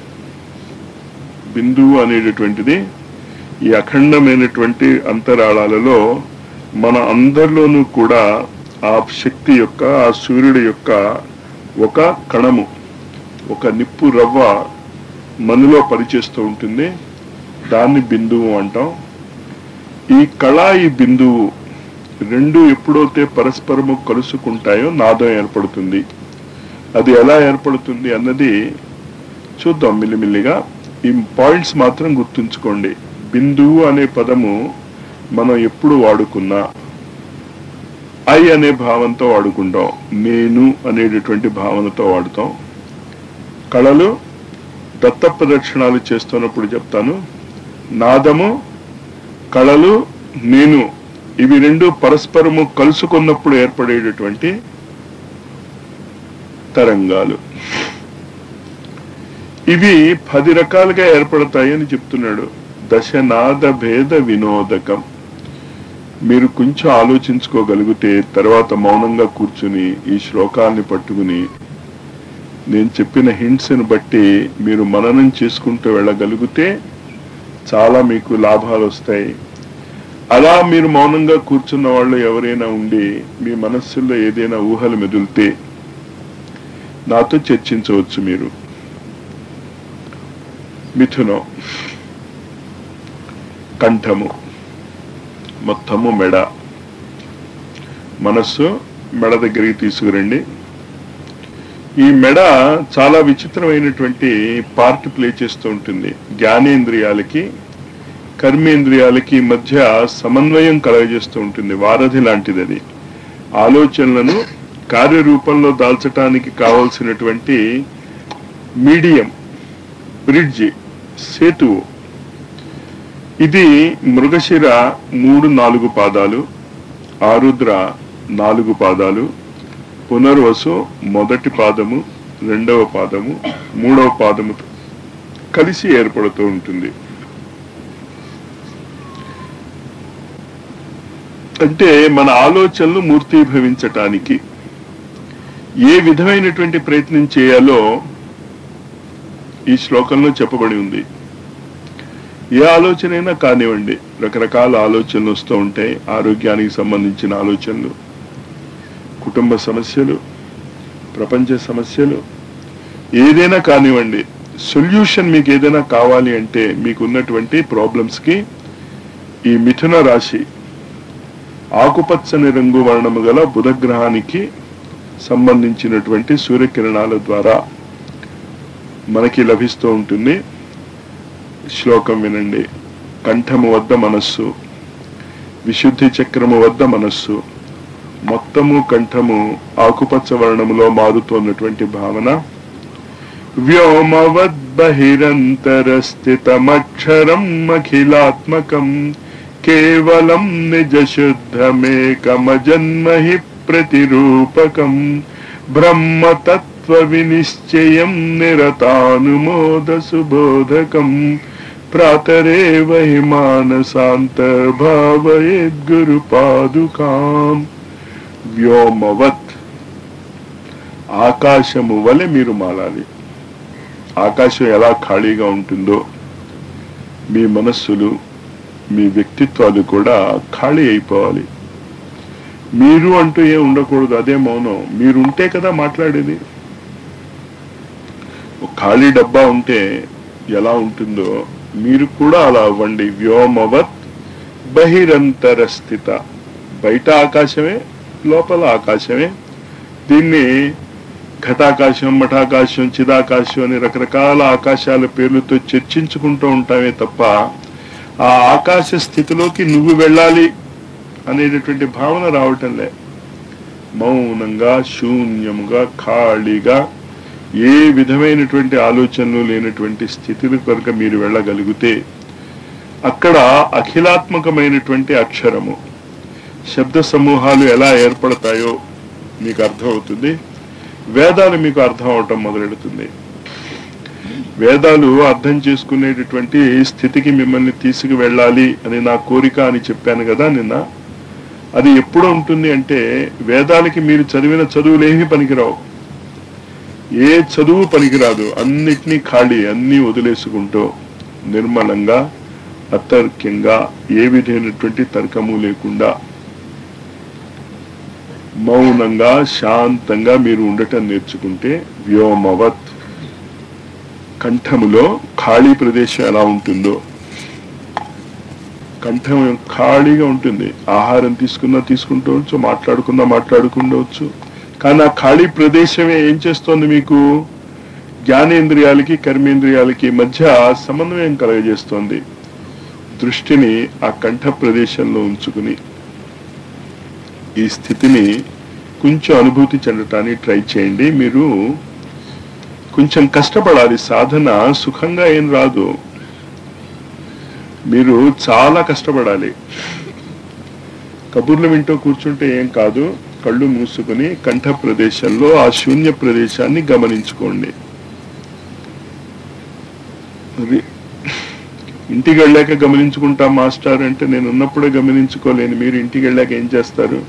బిందువు అనేటటువంటిది ఈ అఖండమైనటువంటి అంతరాళాలలో మన అందరిలోనూ కూడా ఆ శక్తి యొక్క ఆ సూర్యుడి యొక్క ఒక కణము ఒక నిప్పు రవ్వ మనలో పనిచేస్తూ ఉంటుంది దాన్ని బిందువు అంటాం ఈ కళ ఈ బిందువు రెండు ఎప్పుడైతే పరస్పరము కలుసుకుంటాయో నాదం ఏర్పడుతుంది అది ఎలా ఏర్పడుతుంది అన్నది చూద్దాం మిల్లిమిల్లిగా ఈ పాయింట్స్ మాత్రం గుర్తుంచుకోండి బిందువు అనే పదము మనం ఎప్పుడు వాడుకున్నా ఐ అనే భావంతో వాడుకుంటాం నేను అనేటటువంటి భావనతో వాడుతాం కళలు దత్త ప్రదక్షిణాలు చేస్తున్నప్పుడు చెప్తాను నాదము కళలు నేను ఇవి రెండు పరస్పరము కలుసుకున్నప్పుడు ఏర్పడేటటువంటి తరంగాలు ఇవి పది రకాలుగా ఏర్పడతాయి అని చెప్తున్నాడు దశనాద భేద వినోదకం మీరు కొంచెం ఆలోచించుకోగలిగితే తర్వాత మౌనంగా కూర్చుని ఈ శ్లోకాల్ని పట్టుకుని నేను చెప్పిన హింట్స్ని బట్టి మీరు మననం చేసుకుంటూ వెళ్ళగలిగితే చాలా మీకు లాభాలు వస్తాయి అలా మీరు మౌనంగా కూర్చున్న వాళ్ళు ఎవరైనా ఉండి మీ మనస్సుల్లో ఏదైనా ఊహలు మెదులితే నాతో చర్చించవచ్చు మీరు మిథునం కంఠము మొత్తము మెడ మనస్సు మెడ దగ్గరికి తీసుకురండి ఈ మెడ చాలా విచిత్రమైనటువంటి పార్ట్ ప్లే చేస్తూ ఉంటుంది జ్ఞానేంద్రియాలకి కర్మేంద్రియాలకి మధ్య సమన్వయం కలగజేస్తూ ఉంటుంది వారధి లాంటిది అది ఆలోచనలను కార్యరూపంలో దాల్చడానికి కావలసినటువంటి మీడియం బ్రిడ్జి సేతువు ఇది మృగశిర మూడు నాలుగు పాదాలు ఆరుద్ర నాలుగు పాదాలు పునర్వసు మొదటి పాదము రెండవ పాదము మూడవ పాదము కలిసి ఏర్పడుతూ ఉంటుంది అంటే మన ఆలోచనలు మూర్తీభవించటానికి ఏ విధమైనటువంటి ప్రయత్నం చేయాలో ఈ శ్లోకంలో చెప్పబడి ఉంది ఏ ఆలోచనైనా కానివ్వండి రకరకాల ఆలోచనలు వస్తూ ఉంటాయి ఆరోగ్యానికి సంబంధించిన ఆలోచనలు కుటుంబ సమస్యలు ప్రపంచ సమస్యలు ఏదైనా కానివ్వండి సొల్యూషన్ మీకు ఏదైనా కావాలి అంటే మీకు ఉన్నటువంటి ప్రాబ్లమ్స్కి ఈ మిథున రాశి ఆకుపచ్చని రంగు వర్ణము గల బుధగ్రహానికి సంబంధించినటువంటి సూర్యకిరణాల ద్వారా మనకి లభిస్తూ ఉంటుంది శ్లోకం వినండి కంఠము వద్ద మనస్సు విశుద్ధి చక్రము వద్ద మనస్సు మొత్తము కంఠము ఆకుపచ్చ వర్ణములో మారుతున్నటువంటి భావన వ్యోమవద్బహిరంతరస్థితమక్షరం అఖిలాత్మకం కేవలం నిజ శుద్ధమేకమజన్మహి ప్రతిరూపకం బ్రహ్మతత్వ వినిశ్చయం నిరతానుమోద సుబోధకం ప్రాతరేవ హి మానసాంతర్భావయేద్గురు పాదుకాం వ్యోమవత్ ఆకాశము వలె మీరు మాలాలి ఆకాశం ఎలా ఖాళీగా ఉంటుందో మీ మనస్సులు మీ వ్యక్తిత్వాలు కూడా ఖాళీ అయిపోవాలి మీరు అంటూ ఏం ఉండకూడదు అదే మౌనం మీరు ఉంటే కదా మాట్లాడేది ఒక ఖాళీ డబ్బా ఉంటే ఎలా ఉంటుందో మీరు కూడా అలా అవ్వండి వ్యోమవత్ బహిరంతర స్థిత బయట ఆకాశమే లోపల ఆకాశమే దీన్ని ఘటాకాశం మఠాకాశం చిదాకాశం అని రకరకాల ఆకాశాల పేర్లతో చర్చించుకుంటూ ఉంటామే తప్ప ఆ ఆకాశ స్థితిలోకి నువ్వు వెళ్ళాలి అనేటటువంటి భావన రావటంలే మౌనంగా శూన్యముగా ఖాళీగా ఏ విధమైనటువంటి ఆలోచనలు లేనటువంటి స్థితిని కనుక మీరు వెళ్ళగలిగితే అక్కడ అఖిలాత్మకమైనటువంటి అక్షరము శబ్ద సమూహాలు ఎలా ఏర్పడతాయో మీకు అర్థమవుతుంది వేదాలు మీకు అర్థం అవటం మొదలెడుతుంది వేదాలు అర్థం చేసుకునేటటువంటి స్థితికి మిమ్మల్ని తీసుకువెళ్ళాలి అని నా కోరిక అని చెప్పాను కదా నిన్న అది ఎప్పుడు ఉంటుంది అంటే వేదాలకి మీరు చదివిన చదువులేమీ పనికిరావు ఏ చదువు పనికిరాదు అన్నిటినీ ఖాళీ అన్నీ వదిలేసుకుంటూ నిర్మలంగా అతర్క్యంగా ఏ విధమైనటువంటి తర్కము లేకుండా మౌనంగా శాంతంగా మీరు ఉండటం నేర్చుకుంటే వ్యోమవత్ కంఠములో ఖాళీ ప్రదేశం ఎలా ఉంటుందో కంఠం ఖాళీగా ఉంటుంది ఆహారం తీసుకున్నా తీసుకుంటవచ్చు మాట్లాడుకున్నా మాట్లాడుకుండవచ్చు కానీ ఆ ఖాళీ ప్రదేశమే ఏం చేస్తోంది మీకు జ్ఞానేంద్రియాలకి కర్మేంద్రియాలకి మధ్య సమన్వయం కలగజేస్తోంది దృష్టిని ఆ కంఠ ప్రదేశంలో ఉంచుకుని ఈ స్థితిని కొంచెం అనుభూతి చెందటానికి ట్రై చేయండి మీరు కొంచెం కష్టపడాలి సాధన సుఖంగా ఏం రాదు మీరు చాలా కష్టపడాలి కబుర్లు వింటూ కూర్చుంటే ఏం కాదు కళ్ళు మూసుకుని కంఠ ప్రదేశంలో ఆ శూన్య ప్రదేశాన్ని గమనించుకోండి అది ఇంటికి వెళ్ళాక గమనించుకుంటా మాస్టర్ అంటే నేను ఉన్నప్పుడే గమనించుకోలేను మీరు ఇంటికి వెళ్ళాక ఏం చేస్తారు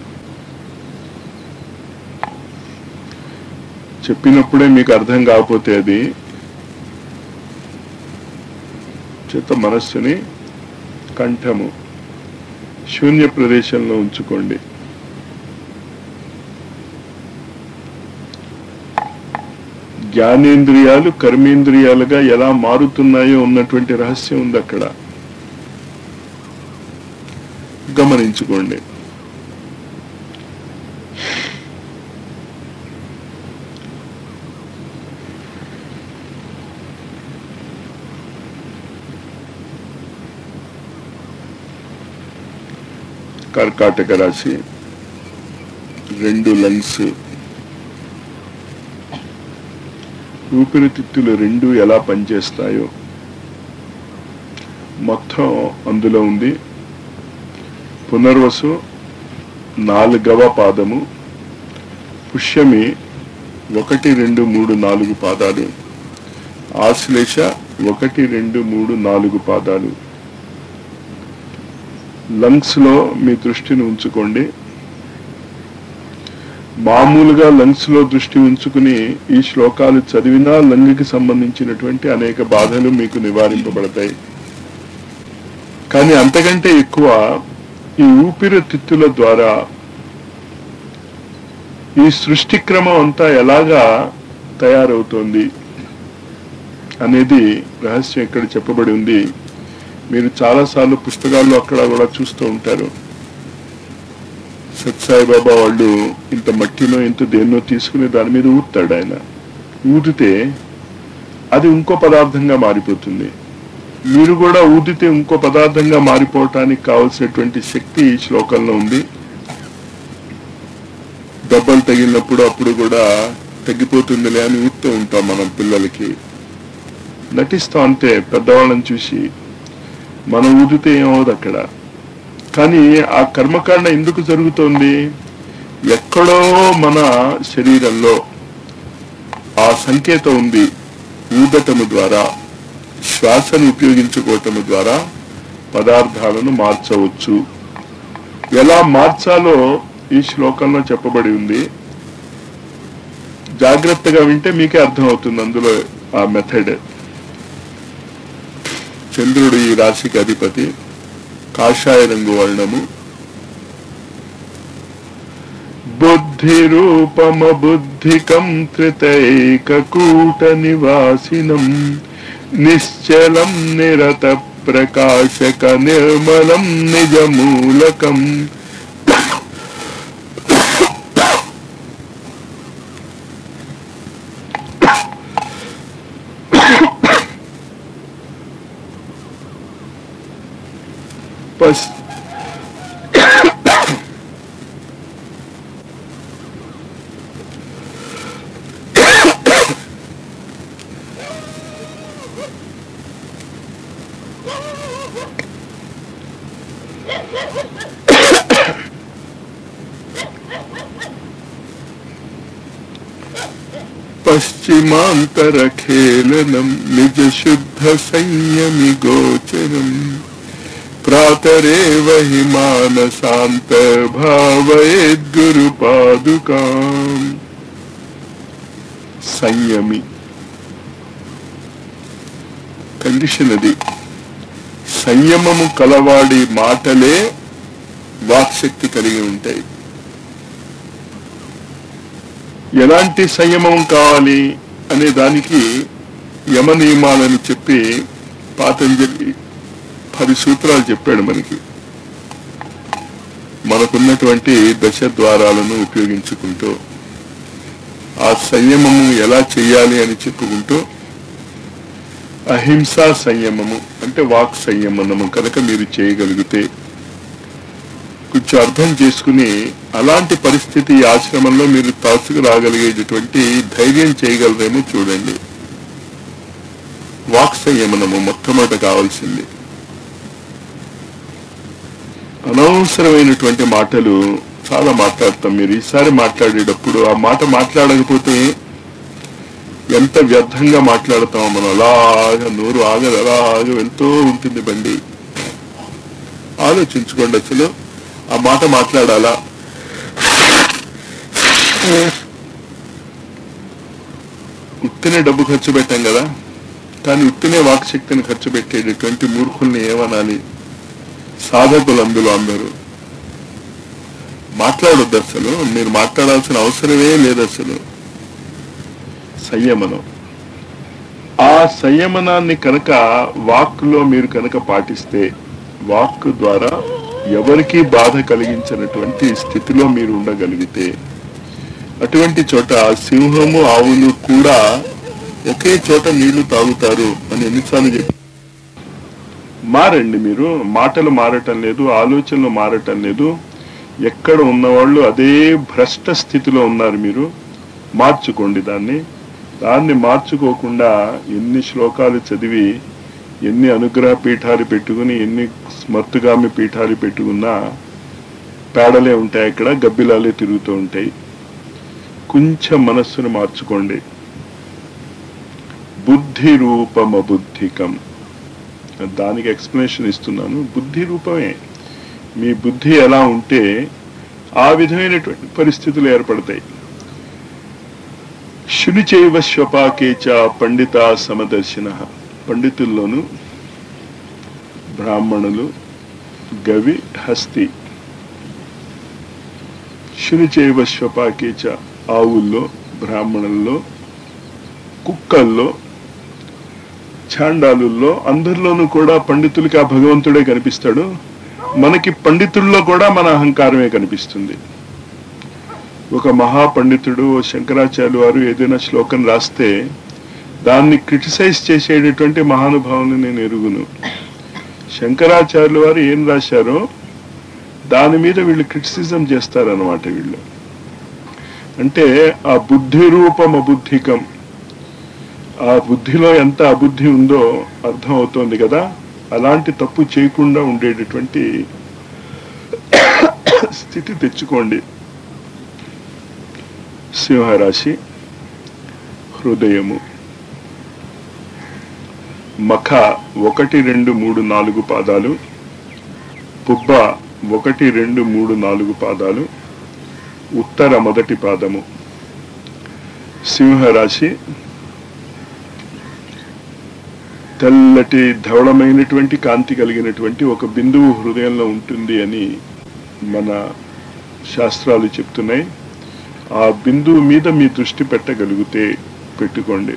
చెప్పినప్పుడే మీకు అర్థం కాకపోతే అది చేత మనస్సుని కంఠము శూన్య ప్రదేశంలో ఉంచుకోండి జ్ఞానేంద్రియాలు కర్మేంద్రియాలుగా ఎలా మారుతున్నాయో ఉన్నటువంటి రహస్యం ఉంది అక్కడ గమనించుకోండి కర్కాటక రాశి రెండు లంగ్స్ ఊపిరితిత్తులు రెండు ఎలా పనిచేస్తాయో మొత్తం అందులో ఉంది పునర్వసు నాలుగవ పాదము పుష్యమి ఒకటి రెండు మూడు నాలుగు పాదాలు ఆశ్లేష ఒకటి రెండు మూడు నాలుగు పాదాలు లంగ్స్ లో మీ దృష్టిని ఉంచుకోండి మామూలుగా లంగ్స్ లో దృష్టి ఉంచుకుని ఈ శ్లోకాలు చదివినా లంగ్కి సంబంధించినటువంటి అనేక బాధలు మీకు నివారింపబడతాయి కానీ అంతకంటే ఎక్కువ ఈ ఊపిరితిత్తుల ద్వారా ఈ సృష్టి క్రమం అంతా ఎలాగా తయారవుతోంది అనేది రహస్యం ఇక్కడ చెప్పబడి ఉంది మీరు చాలాసార్లు పుస్తకాల్లో అక్కడ కూడా చూస్తూ ఉంటారు సత్సాయి బాబా వాళ్ళు ఇంత మట్టినో ఇంత దేన్నో తీసుకుని దాని మీద ఊతాడు ఆయన ఊదితే అది ఇంకో పదార్థంగా మారిపోతుంది మీరు కూడా ఊదితే ఇంకో పదార్థంగా మారిపోవటానికి కావలసినటువంటి శక్తి ఈ శ్లోకంలో ఉంది దెబ్బలు తగిలినప్పుడు అప్పుడు కూడా తగ్గిపోతుందిలే అని ఊపుతూ ఉంటాం మనం పిల్లలకి నటిస్తాం అంతే పెద్దవాళ్ళని చూసి మనం ఊదితే ఏమవుదు అక్కడ కానీ ఆ కర్మకాండ ఎందుకు జరుగుతోంది ఎక్కడో మన శరీరంలో ఆ సంకేతం ఉంది ఊదటము ద్వారా శ్వాసను ఉపయోగించుకోవటము ద్వారా పదార్థాలను మార్చవచ్చు ఎలా మార్చాలో ఈ శ్లోకంలో చెప్పబడి ఉంది జాగ్రత్తగా వింటే మీకే అర్థమవుతుంది అందులో ఆ మెథడ్ చంద్రుడు ఈ రాశికి అధిపతి కాషాయ రంగు వర్ణము బుద్ధి రూపమ బుద్ధికం త్రితైకూట నివాసినం నిశ్చలం నిరత ప్రకాశక నిర్మలం నిజమూలకం పశ్ పశ్చిమాంతర ఖేళనం నిజ శుద్ధ సంయమి గోచరం ప్రాతరేవ హి మానసాంత భావయేద్గురు పాదుకాం సంయమి కండిషన్ అది సంయమము కలవాడి మాటలే వాక్శక్తి కలిగి ఉంటాయి ఎలాంటి సంయమం కావాలి అనే దానికి యమ నియమాలను చెప్పి పాతంజలి పది సూత్రాలు చెప్పాడు మనకి మనకున్నటువంటి దశ ద్వారాలను ఉపయోగించుకుంటూ ఆ సంయమము ఎలా చేయాలి అని చెప్పుకుంటూ అహింసా సంయమము అంటే వాక్ సంయమనము కనుక మీరు చేయగలిగితే కొంచెం అర్థం చేసుకుని అలాంటి పరిస్థితి ఈ ఆశ్రమంలో మీరు తరచుకు రాగలిగేటటువంటి ధైర్యం చేయగలరేమో చూడండి వాక్ సంయమనము మొట్టమొదట కావాల్సింది అనవసరమైనటువంటి మాటలు చాలా మాట్లాడతాం మీరు ఈసారి మాట్లాడేటప్పుడు ఆ మాట మాట్లాడకపోతే ఎంత వ్యర్థంగా మాట్లాడతామో మనం అలాగా నోరు ఆగదు అలాగ వెళ్తూ ఉంటుంది బండి ఆలోచించుకోండి అసలు ఆ మాట మాట్లాడాలా ఉత్తినే డబ్బు ఖర్చు పెట్టాం కదా కానీ ఉత్తినే వాక్శక్తిని ఖర్చు పెట్టేటటువంటి మూర్ఖుల్ని ఏమనాలి సాధకులు అందులో అందరూ మాట్లాడొద్దు అసలు మీరు మాట్లాడాల్సిన అవసరమే లేదు అసలు సంయమనం ఆ సంయమనాన్ని కనుక వాక్లో మీరు కనుక పాటిస్తే వాక్ ద్వారా ఎవరికి బాధ కలిగించినటువంటి స్థితిలో మీరు ఉండగలిగితే అటువంటి చోట సింహము ఆవులు కూడా ఒకే చోట నీళ్లు తాగుతారు అని ఎన్నిసార్లు చెప్పి మారండి మీరు మాటలు మారటం లేదు ఆలోచనలు మారటం లేదు ఎక్కడ ఉన్నవాళ్ళు అదే భ్రష్ట స్థితిలో ఉన్నారు మీరు మార్చుకోండి దాన్ని దాన్ని మార్చుకోకుండా ఎన్ని శ్లోకాలు చదివి ఎన్ని అనుగ్రహ పీఠాలు పెట్టుకుని ఎన్ని స్మర్తుగామి పీఠాలు పెట్టుకున్నా పేడలే ఉంటాయి అక్కడ గబ్బిలాలే తిరుగుతూ ఉంటాయి కొంచెం మనస్సును మార్చుకోండి బుద్ధి రూపమ బుద్ధికం దానికి ఎక్స్ప్లెనేషన్ ఇస్తున్నాను బుద్ధి రూపమే మీ బుద్ధి ఎలా ఉంటే ఆ విధమైనటువంటి పరిస్థితులు ఏర్పడతాయి శునిచైవ శ్వపాకేచ పండిత సమదర్శిన పండితుల్లోను బ్రాహ్మణులు గవి హస్తి శునిచైవ శ్వపాకేచ ఆవుల్లో బ్రాహ్మణుల్లో కుక్కల్లో చాండాలుల్లో అందరిలోనూ కూడా పండితులకి ఆ భగవంతుడే కనిపిస్తాడు మనకి పండితుల్లో కూడా మన అహంకారమే కనిపిస్తుంది ఒక మహాపండితుడు ఓ శంకరాచార్య వారు ఏదైనా శ్లోకం రాస్తే దాన్ని క్రిటిసైజ్ చేసేటటువంటి మహానుభావుని నేను ఎరుగును శంకరాచార్యుల వారు ఏం రాశారో దాని మీద వీళ్ళు క్రిటిసిజం చేస్తారన్నమాట వీళ్ళు అంటే ఆ బుద్ధి రూపం అబుద్ధికం ఆ బుద్ధిలో ఎంత అబుద్ధి ఉందో అర్థం అవుతోంది కదా అలాంటి తప్పు చేయకుండా ఉండేటటువంటి స్థితి తెచ్చుకోండి సింహరాశి హృదయము మఖ ఒకటి రెండు మూడు నాలుగు పాదాలు పుబ్బ ఒకటి రెండు మూడు నాలుగు పాదాలు ఉత్తర మొదటి పాదము సింహరాశి తెల్లటి ధవళమైనటువంటి కాంతి కలిగినటువంటి ఒక బిందువు హృదయంలో ఉంటుంది అని మన శాస్త్రాలు చెప్తున్నాయి ఆ బిందువు మీద మీ దృష్టి పెట్టగలిగితే పెట్టుకోండి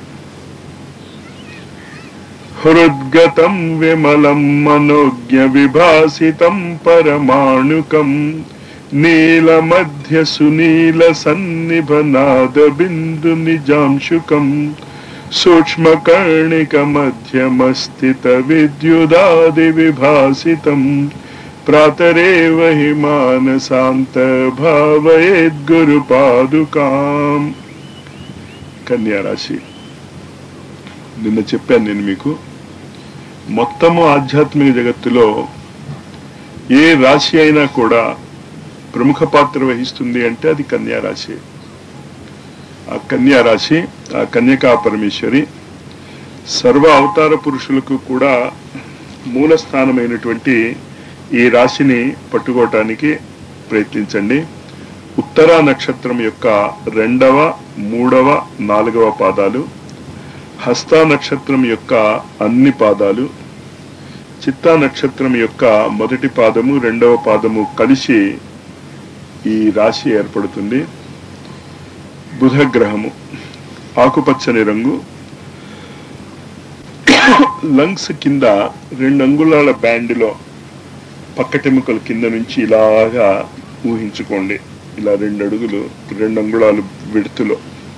హృద్గతం విమలం మనోజ్ఞ విభాసితం పరమాణుకం నీలమధ్య సునీల సన్నిభనాద బిందు నిజాంశుకం సూక్ష్మకర్ణిక మధ్యమస్థిత విద్యుదాది విభాసితం ప్రాతరేవ హి మానసాంత భావయేద్గురు పాదుకాం కన్యారాశి నిన్న చెప్పాను నేను మీకు మొత్తము ఆధ్యాత్మిక జగత్తులో ఏ రాశి అయినా కూడా ప్రముఖ పాత్ర వహిస్తుంది అంటే అది కన్యా రాశి ఆ కన్యా రాశి ఆ కన్యకా పరమేశ్వరి సర్వ అవతార పురుషులకు కూడా మూల స్థానమైనటువంటి ఈ రాశిని పట్టుకోవటానికి ప్రయత్నించండి ఉత్తర నక్షత్రం యొక్క రెండవ మూడవ నాలుగవ పాదాలు హస్త నక్షత్రం యొక్క అన్ని పాదాలు చిత్తా నక్షత్రం యొక్క మొదటి పాదము రెండవ పాదము కలిసి ఈ రాశి ఏర్పడుతుంది బుధ గ్రహము ఆకుపచ్చని రంగు లంగ్స్ కింద రెండు అంగుళాల బ్యాండ్లో పక్కటెముకల కింద నుంచి ఇలాగా ఊహించుకోండి ఇలా రెండు అడుగులు రెండు అంగుళాలు విడుతులో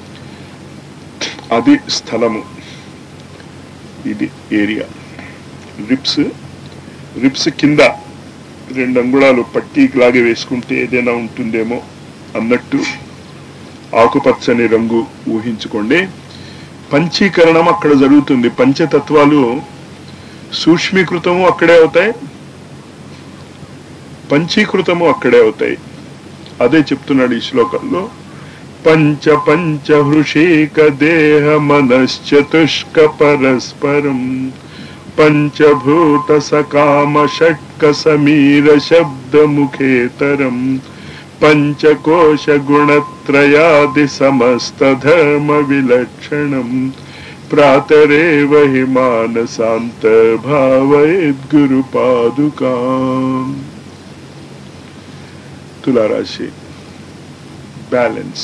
అది స్థలము ఇది ఏరియా రిప్స్ రిప్స్ కింద రెండు అంగుళాలు పట్టీకి లాగే వేసుకుంటే ఏదైనా ఉంటుందేమో అన్నట్టు ఆకుపచ్చని రంగు ఊహించుకోండి పంచీకరణం అక్కడ జరుగుతుంది పంచతత్వాలు సూక్ష్మీకృతము అక్కడే అవుతాయి పంచీకృతము అక్కడే అవుతాయి అదే చెప్తున్నాడు ఈ శ్లోకంలో పంచ పంచ హృషీక దేహ మనశ్చతుష్క పరస్పరం పంచభూత సకామ షట్క సమీర శబ్ద ముఖేతరం పంచకోశ గుణత్రయాది సమస్త ధర్మ విలక్షణం ప్రాతరేవ హి మానసాంత భావయద్గురు పాదుకా తులారాశి బ్యాలెన్స్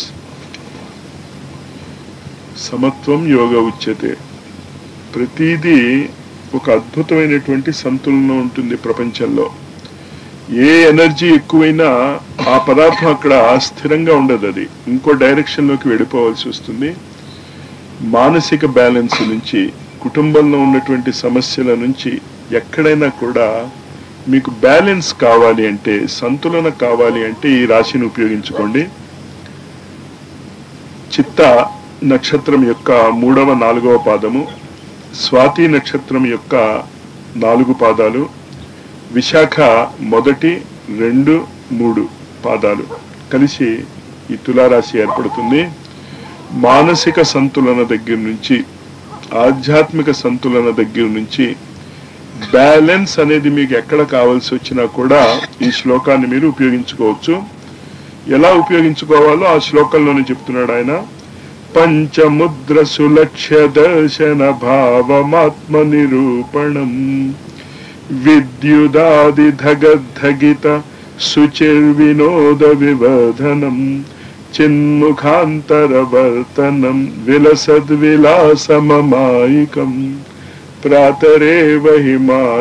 సమత్వం యోగ ఉచ్యతే ప్రతిదీ ఒక అద్భుతమైనటువంటి సంతులనం ఉంటుంది ప్రపంచంలో ఏ ఎనర్జీ ఎక్కువైనా ఆ పదార్థం అక్కడ స్థిరంగా ఉండదు అది ఇంకో డైరెక్షన్ లోకి వెళ్ళిపోవాల్సి వస్తుంది మానసిక బ్యాలెన్స్ నుంచి కుటుంబంలో ఉన్నటువంటి సమస్యల నుంచి ఎక్కడైనా కూడా మీకు బ్యాలెన్స్ కావాలి అంటే సంతులన కావాలి అంటే ఈ రాశిని ఉపయోగించుకోండి చిత్త నక్షత్రం యొక్క మూడవ నాలుగవ పాదము స్వాతి నక్షత్రం యొక్క నాలుగు పాదాలు విశాఖ మొదటి రెండు మూడు పాదాలు కలిసి ఈ తులారాశి ఏర్పడుతుంది మానసిక సంతులన దగ్గర నుంచి ఆధ్యాత్మిక సంతులన దగ్గర నుంచి బ్యాలెన్స్ అనేది మీకు ఎక్కడ కావాల్సి వచ్చినా కూడా ఈ శ్లోకాన్ని మీరు ఉపయోగించుకోవచ్చు ఎలా ఉపయోగించుకోవాలో ఆ శ్లోకంలోనే చెప్తున్నాడు ఆయన పంచముద్ర సులక్ష్య దర్శన భావమాత్మ నిరూపణం విద్యుదాది ధగద్ధగిత శుచిర్వినోద వివర్ధనం చిన్ముఖాంతరవర్తనం విలసద్విలాసమమాయికం ప్రాతరేవ హి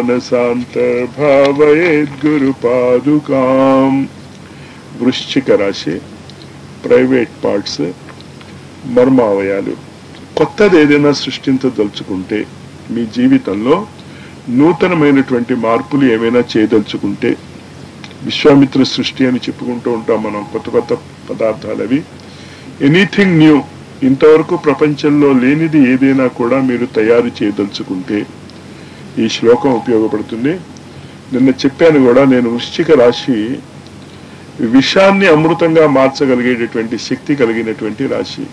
మానసాంతర్భావయేద్గురు పాదుకాం వృశ్చిక రాశి ప్రైవేట్ పార్ట్స్ మర్మావయాలు కొత్తది ఏదైనా సృష్టించదలుచుకుంటే మీ జీవితంలో నూతనమైనటువంటి మార్పులు ఏమైనా చేయదలుచుకుంటే విశ్వామిత్ర సృష్టి అని చెప్పుకుంటూ ఉంటాం మనం కొత్త కొత్త పదార్థాలు అవి ఎనీథింగ్ న్యూ ఇంతవరకు ప్రపంచంలో లేనిది ఏదైనా కూడా మీరు తయారు చేయదలుచుకుంటే ఈ శ్లోకం ఉపయోగపడుతుంది నిన్న చెప్పాను కూడా నేను వృశ్చిక రాశి విషాన్ని అమృతంగా మార్చగలిగేటటువంటి శక్తి కలిగినటువంటి రాశి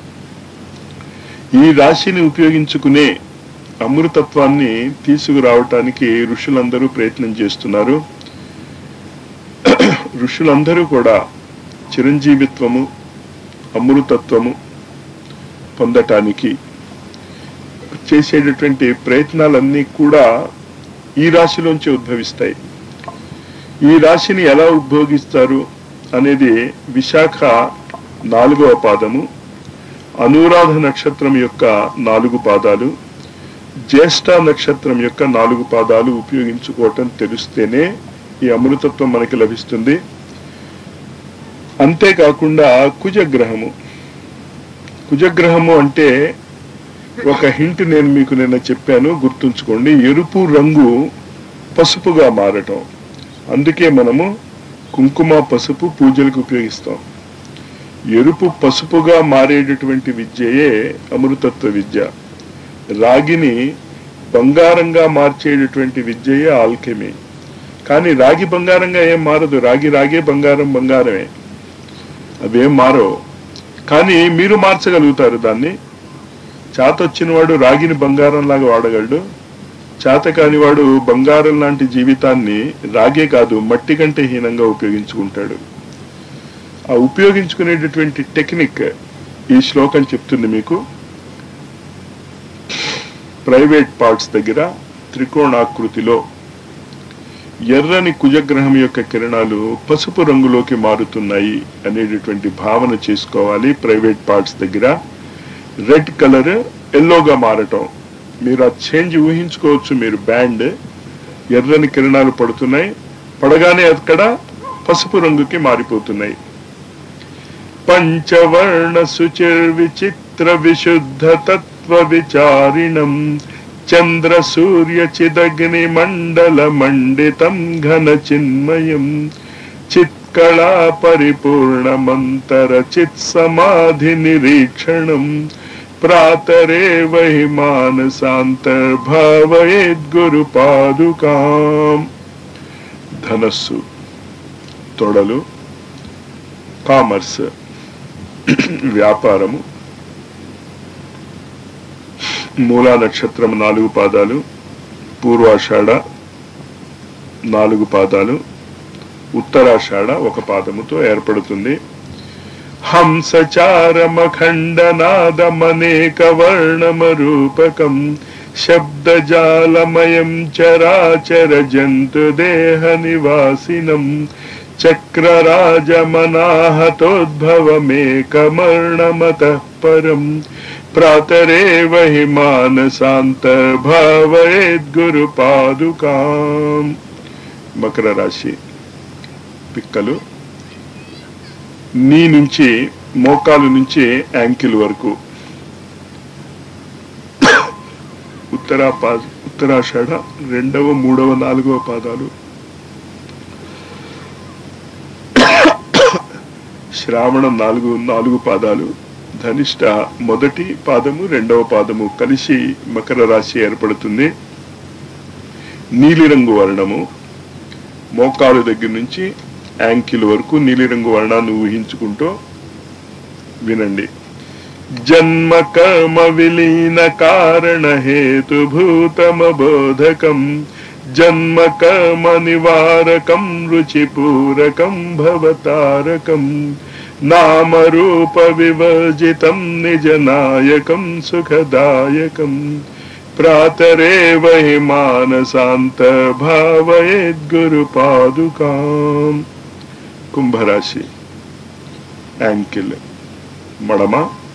ఈ రాశిని ఉపయోగించుకునే అమృతత్వాన్ని తీసుకురావటానికి ఋషులందరూ ప్రయత్నం చేస్తున్నారు ఋషులందరూ కూడా చిరంజీవిత్వము అమృతత్వము పొందటానికి చేసేటటువంటి ప్రయత్నాలన్నీ కూడా ఈ రాశిలోంచి ఉద్భవిస్తాయి ఈ రాశిని ఎలా ఉద్భోగిస్తారు అనేది విశాఖ నాలుగవ పాదము అనురాధ నక్షత్రం యొక్క నాలుగు పాదాలు జ్యేష్ఠ నక్షత్రం యొక్క నాలుగు పాదాలు ఉపయోగించుకోవటం తెలిస్తేనే ఈ అమృతత్వం మనకి లభిస్తుంది అంతేకాకుండా కుజగ్రహము కుజగ్రహము అంటే ఒక హింట్ నేను మీకు నిన్న చెప్పాను గుర్తుంచుకోండి ఎరుపు రంగు పసుపుగా మారటం అందుకే మనము కుంకుమ పసుపు పూజలకు ఉపయోగిస్తాం ఎరుపు పసుపుగా మారేటటువంటి విద్యయే అమృతత్వ విద్య రాగిని బంగారంగా మార్చేటటువంటి విద్యయే ఆల్కెమీ కానీ రాగి బంగారంగా ఏం మారదు రాగి రాగే బంగారం బంగారమే అవేం మారవు కానీ మీరు మార్చగలుగుతారు దాన్ని చేత వచ్చిన వాడు రాగిని బంగారం లాగా వాడగలడు చేత కాని వాడు బంగారం లాంటి జీవితాన్ని రాగే కాదు మట్టి కంటే హీనంగా ఉపయోగించుకుంటాడు ఆ ఉపయోగించుకునేటటువంటి టెక్నిక్ ఈ శ్లోకం చెప్తుంది మీకు ప్రైవేట్ పార్ట్స్ దగ్గర త్రికోణాకృతిలో ఎర్రని కుజగ్రహం యొక్క కిరణాలు పసుపు రంగులోకి మారుతున్నాయి అనేటటువంటి భావన చేసుకోవాలి ప్రైవేట్ పార్ట్స్ దగ్గర రెడ్ కలర్ ఎల్లోగా మారటం మీరు ఆ చేంజ్ ఊహించుకోవచ్చు మీరు బ్యాండ్ ఎర్రని కిరణాలు పడుతున్నాయి పడగానే అక్కడ పసుపు రంగుకి మారిపోతున్నాయి పంచవర్ణ సుచిర్ విచిత్ర విశుద్ధ తత్వ విచారిణం చంద్ర సూర్య చిదగ్ని మండల మండితం ఘన చిన్మయం చిత్కళా పరిపూర్ణమంతర చిత్ సమాధి నిరీక్షణం ప్రాతరేవ హి మానసాంతర్భావయేద్గురు పాదుకాం ధనస్సు తొడలు కామర్స్ వ్యాపారము మూలా నక్షత్రం నాలుగు పాదాలు పూర్వాషాఢ నాలుగు పాదాలు ఉత్తరాషాఢ ఒక పాదముతో ఏర్పడుతుంది హంసచారమఖండనాదమనేక వర్ణమరూపకం శబ్దజాలమయం చరాచర జంతుదేహ నివాసినం చక్రరాజమనాహతోద్భవమేకమర్ణమతః పరం ప్రాతరేవ హి మానసాంతర్భావయేద్గురు పాదుకాం మకర రాశి పిక్కలు నీ నుంచి మోకాలు నుంచి యాంకిల్ వరకు ఉత్తరా పా ఉత్తరాషాఢ రెండవ మూడవ నాలుగవ పాదాలు శ్రావణం నాలుగు నాలుగు పాదాలు ధనిష్ట మొదటి పాదము రెండవ పాదము కలిసి మకర రాశి ఏర్పడుతుంది నీలిరంగు వర్ణము మోకాలు దగ్గర నుంచి యాంకిల్ వరకు నీలిరంగు వర్ణాన్ని ఊహించుకుంటూ వినండి జన్మ కర్మ విలీన కారణ హేతు భూతమబోధకం జన్మ కర్మ నివారకం రుచిపూరకం భవతారకం నామరూప వివర్జితం నిజ నాయకం సుఖదాయకం ప్రాతరేవ హి మానసాంతర్భావయేద్గురు పాదుకాం కుంభరాశి యాంకిల్ మడమ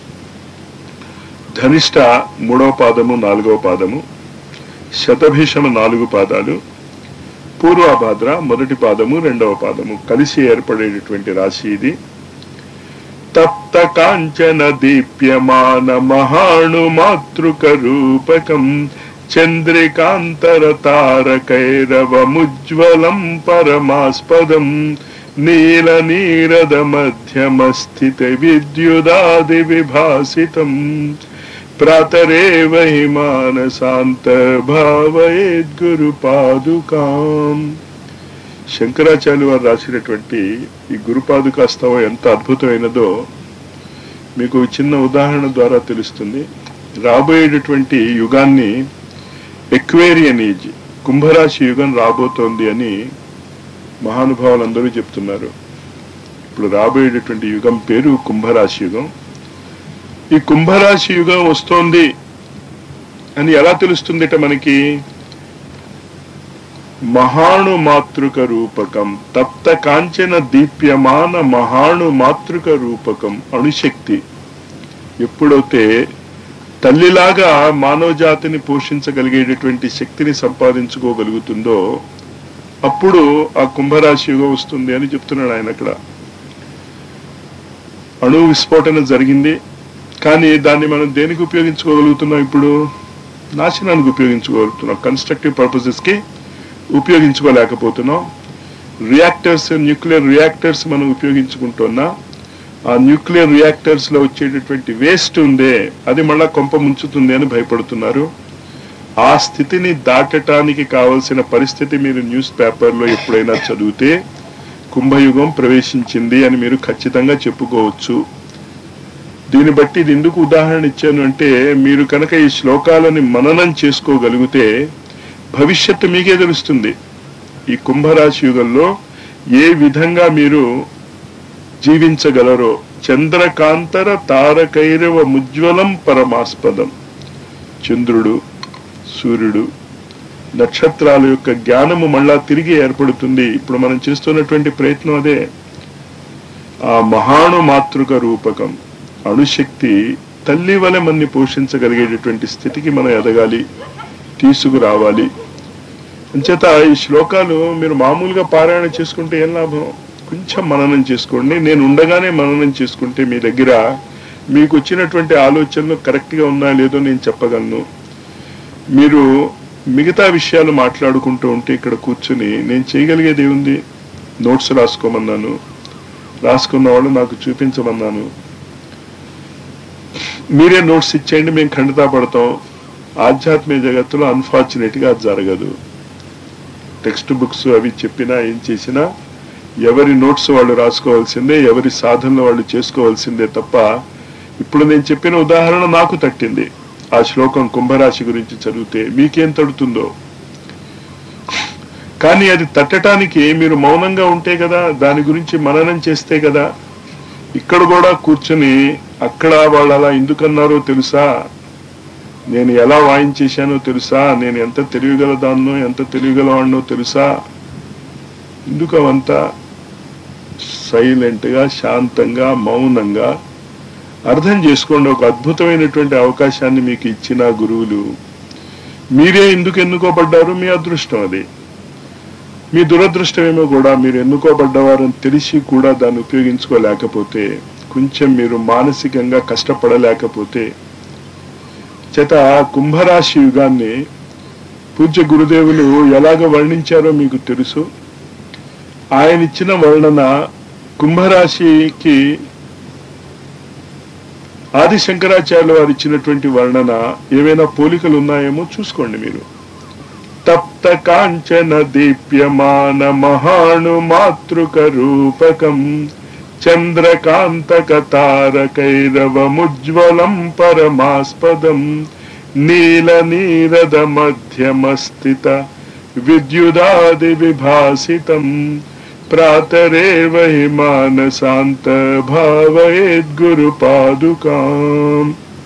ధనిష్ట మూడవ పాదము నాలుగవ పాదము శతభీషమ నాలుగు పాదాలు పూర్వభాద్ర మొదటి పాదము రెండవ పాదము కలిసి ఏర్పడేటటువంటి రాశి ఇది తప్త కాంచన దీప్యమాన మహాణు మాతృక రూపకం చంద్రికాంతర తారకైరవముజ్వలం పరమాస్పదం నీల నీరద మధ్యమ స్థిత విద్యుదాది విభాసితం ప్రాతరేవ హి మానసాంతర్భావయేద్గురు పాదుకాం శంకరాచార్య వారు రాసినటువంటి ఈ గురుపాదుకా స్తవం ఎంత అద్భుతమైనదో మీకు చిన్న ఉదాహరణ ద్వారా తెలుస్తుంది రాబోయేటటువంటి యుగాన్ని ఎక్వేరియన్ ఏజ్ కుంభరాశి యుగం రాబోతోంది అని మహానుభావులందరూ చెప్తున్నారు ఇప్పుడు రాబోయేటటువంటి యుగం పేరు కుంభరాశి యుగం ఈ కుంభరాశి యుగం వస్తోంది అని ఎలా తెలుస్తుందిట మనకి మహాణు మాతృక రూపకం తప్త కాంచన దీప్యమాన మహాణు మాతృక రూపకం అణుశక్తి ఎప్పుడైతే తల్లిలాగా మానవ జాతిని పోషించగలిగేటటువంటి శక్తిని సంపాదించుకోగలుగుతుందో అప్పుడు ఆ కుంభరాశి యుగం వస్తుంది అని చెప్తున్నాడు ఆయన అక్కడ అణు విస్ఫోటన జరిగింది కానీ దాన్ని మనం దేనికి ఉపయోగించుకోగలుగుతున్నాం ఇప్పుడు నాశనానికి ఉపయోగించుకోగలుగుతున్నాం కన్స్ట్రక్టివ్ పర్పసెస్ కి ఉపయోగించుకోలేకపోతున్నాం రియాక్టర్స్ న్యూక్లియర్ రియాక్టర్స్ మనం ఉపయోగించుకుంటున్నా ఆ న్యూక్లియర్ రియాక్టర్స్ లో వచ్చేటటువంటి వేస్ట్ ఉందే అది మళ్ళా కొంప ముంచుతుంది అని భయపడుతున్నారు ఆ స్థితిని దాటటానికి కావలసిన పరిస్థితి మీరు న్యూస్ పేపర్లో ఎప్పుడైనా చదివితే కుంభయుగం ప్రవేశించింది అని మీరు ఖచ్చితంగా చెప్పుకోవచ్చు దీన్ని బట్టి ఇది ఎందుకు ఉదాహరణ ఇచ్చాను అంటే మీరు కనుక ఈ శ్లోకాలని మననం చేసుకోగలిగితే భవిష్యత్తు మీకే తెలుస్తుంది ఈ కుంభరాశి యుగంలో ఏ విధంగా మీరు జీవించగలరో చంద్రకాంతర తారకైరవ ముజ్వలం పరమాస్పదం చంద్రుడు సూర్యుడు నక్షత్రాల యొక్క జ్ఞానము మళ్ళా తిరిగి ఏర్పడుతుంది ఇప్పుడు మనం చేస్తున్నటువంటి ప్రయత్నం అదే ఆ మహాణు మాతృక రూపకం అణుశక్తి తల్లి వలె మన్ని పోషించగలిగేటటువంటి స్థితికి మనం ఎదగాలి తీసుకురావాలి అంచేత ఈ శ్లోకాలు మీరు మామూలుగా పారాయణ చేసుకుంటే ఏం లాభం కొంచెం మననం చేసుకోండి నేను ఉండగానే మననం చేసుకుంటే మీ దగ్గర మీకు వచ్చినటువంటి ఆలోచనలు కరెక్ట్గా ఉన్నా లేదో నేను చెప్పగలను మీరు మిగతా విషయాలు మాట్లాడుకుంటూ ఉంటే ఇక్కడ కూర్చుని నేను చేయగలిగేది ఏముంది నోట్స్ రాసుకోమన్నాను రాసుకున్న వాళ్ళు నాకు చూపించమన్నాను మీరే నోట్స్ ఇచ్చేయండి మేము ఖండితా పడతాం ఆధ్యాత్మిక జగత్తులో అన్ఫార్చునేట్ గా అది జరగదు టెక్స్ట్ బుక్స్ అవి చెప్పినా ఏం చేసినా ఎవరి నోట్స్ వాళ్ళు రాసుకోవాల్సిందే ఎవరి సాధనలు వాళ్ళు చేసుకోవాల్సిందే తప్ప ఇప్పుడు నేను చెప్పిన ఉదాహరణ నాకు తట్టింది ఆ శ్లోకం కుంభరాశి గురించి చదివితే మీకేం తడుతుందో కానీ అది తట్టడానికి మీరు మౌనంగా ఉంటే కదా దాని గురించి మననం చేస్తే కదా ఇక్కడ కూడా కూర్చుని అక్కడ వాళ్ళు అలా ఎందుకన్నారో తెలుసా నేను ఎలా వాయించేశానో తెలుసా నేను ఎంత తెలియగలదాన్నో ఎంత తెలియగలవాడినో తెలుసా ఎందుకు అవంతా సైలెంట్ గా శాంతంగా మౌనంగా అర్థం చేసుకోండి ఒక అద్భుతమైనటువంటి అవకాశాన్ని మీకు ఇచ్చిన గురువులు మీరే ఎందుకు ఎన్నుకోబడ్డారు మీ అదృష్టం అది మీ దురదృష్టమేమో కూడా మీరు ఎన్నుకోబడ్డవారని తెలిసి కూడా దాన్ని ఉపయోగించుకోలేకపోతే కొంచెం మీరు మానసికంగా కష్టపడలేకపోతే చేత కుంభరాశి యుగాన్ని పూజ్య గురుదేవులు ఎలాగ వర్ణించారో మీకు తెలుసు ఆయన ఇచ్చిన వర్ణన కుంభరాశికి ఆది శంకరాచార్యులు వారు ఇచ్చినటువంటి వర్ణన ఏవైనా పోలికలు ఉన్నాయేమో చూసుకోండి మీరు తప్త కాంచన దీప్యమాన మహాణు మాతృక రూపకం చంద్రకాంతక తారకైరవముజ్వలం పరమాస్పదం నీల నీరద మధ్యమస్థిత విద్యుదాది విభాసితం ప్రాతరేవ హి మానసాంత భావయేద్గురు పాదుకాం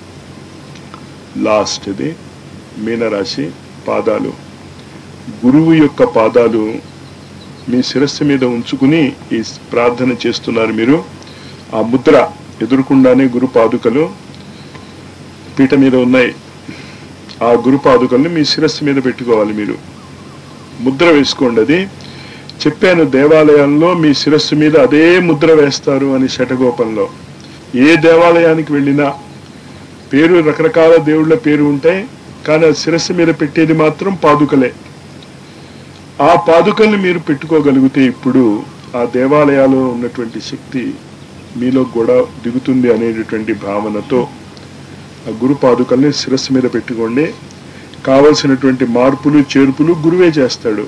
లాస్ట్ ఇది మీనరాశి పాదాలు గురువు యొక్క పాదాలు మీ శిరస్సు మీద ఉంచుకుని ఈ ప్రార్థన చేస్తున్నారు మీరు ఆ ముద్ర ఎదురుకుండానే గురు పాదుకలు పీట మీద ఉన్నాయి ఆ గురు పాదుకల్ని మీ శిరస్సు మీద పెట్టుకోవాలి మీరు ముద్ర వేసుకోండి అది చెప్పాను దేవాలయంలో మీ శిరస్సు మీద అదే ముద్ర వేస్తారు అని శటగోపంలో ఏ దేవాలయానికి వెళ్ళినా పేరు రకరకాల దేవుళ్ళ పేరు ఉంటాయి కానీ ఆ శిరస్సు మీద పెట్టేది మాత్రం పాదుకలే ఆ పాదుకల్ని మీరు పెట్టుకోగలిగితే ఇప్పుడు ఆ దేవాలయాల్లో ఉన్నటువంటి శక్తి మీలో కూడా దిగుతుంది అనేటటువంటి భావనతో ఆ గురు పాదుకల్ని శిరస్సు మీద పెట్టుకోండి కావలసినటువంటి మార్పులు చేర్పులు గురువే చేస్తాడు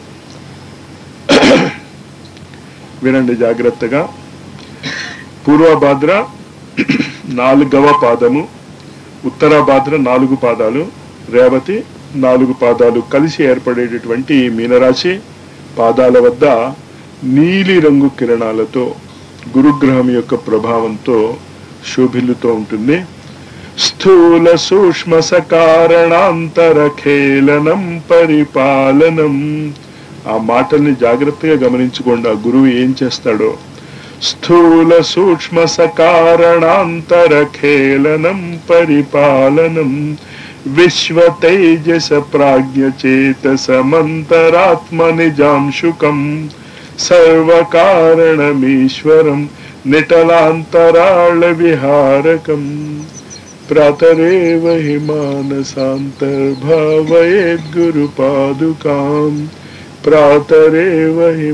వినండి జాగ్రత్తగా పూర్వభాద్ర నాలుగవ పాదము ఉత్తరాభాద్ర నాలుగు పాదాలు రేవతి నాలుగు పాదాలు కలిసి ఏర్పడేటటువంటి ఈ మీనరాశి పాదాల వద్ద నీలి రంగు కిరణాలతో గురుగ్రహం యొక్క ప్రభావంతో శోభిల్లుతూ ఉంటుంది స్థూల సూక్ష్మ సకారణాంతర ఖేళనం పరిపాలనం ఆ మాటల్ని జాగ్రత్తగా గమనించుకోండి ఆ గురువు ఏం చేస్తాడో స్థూల సూక్ష్మ సకారణాంతర ఖేళనం పరిపాలనం విశ్వ తేజస ప్రాజ్ఞ చేతసమంతరాత్మ నిజాంశుకం సర్వకారణమీశ్వరం నిటలాంతరాళ విహారకం ప్రాతరేవ హి మానసాంతర్భావయేద్గురు పాదుకాం ప్రాతరేవ హి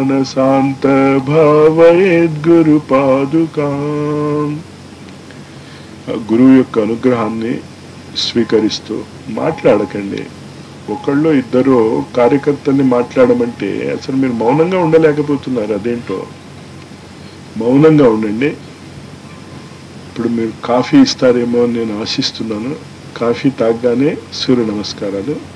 మానసాంతర్భావయేద్గురు పాదుకాం ఆ గురువు యొక్క అనుగ్రహాన్ని స్వీకరిస్తూ మాట్లాడకండి ఒకళ్ళు ఇద్దరు కార్యకర్తల్ని మాట్లాడమంటే అసలు మీరు మౌనంగా ఉండలేకపోతున్నారు అదేంటో మౌనంగా ఉండండి ఇప్పుడు మీరు కాఫీ ఇస్తారేమో అని నేను ఆశిస్తున్నాను కాఫీ తాగగానే సూర్య నమస్కారాలు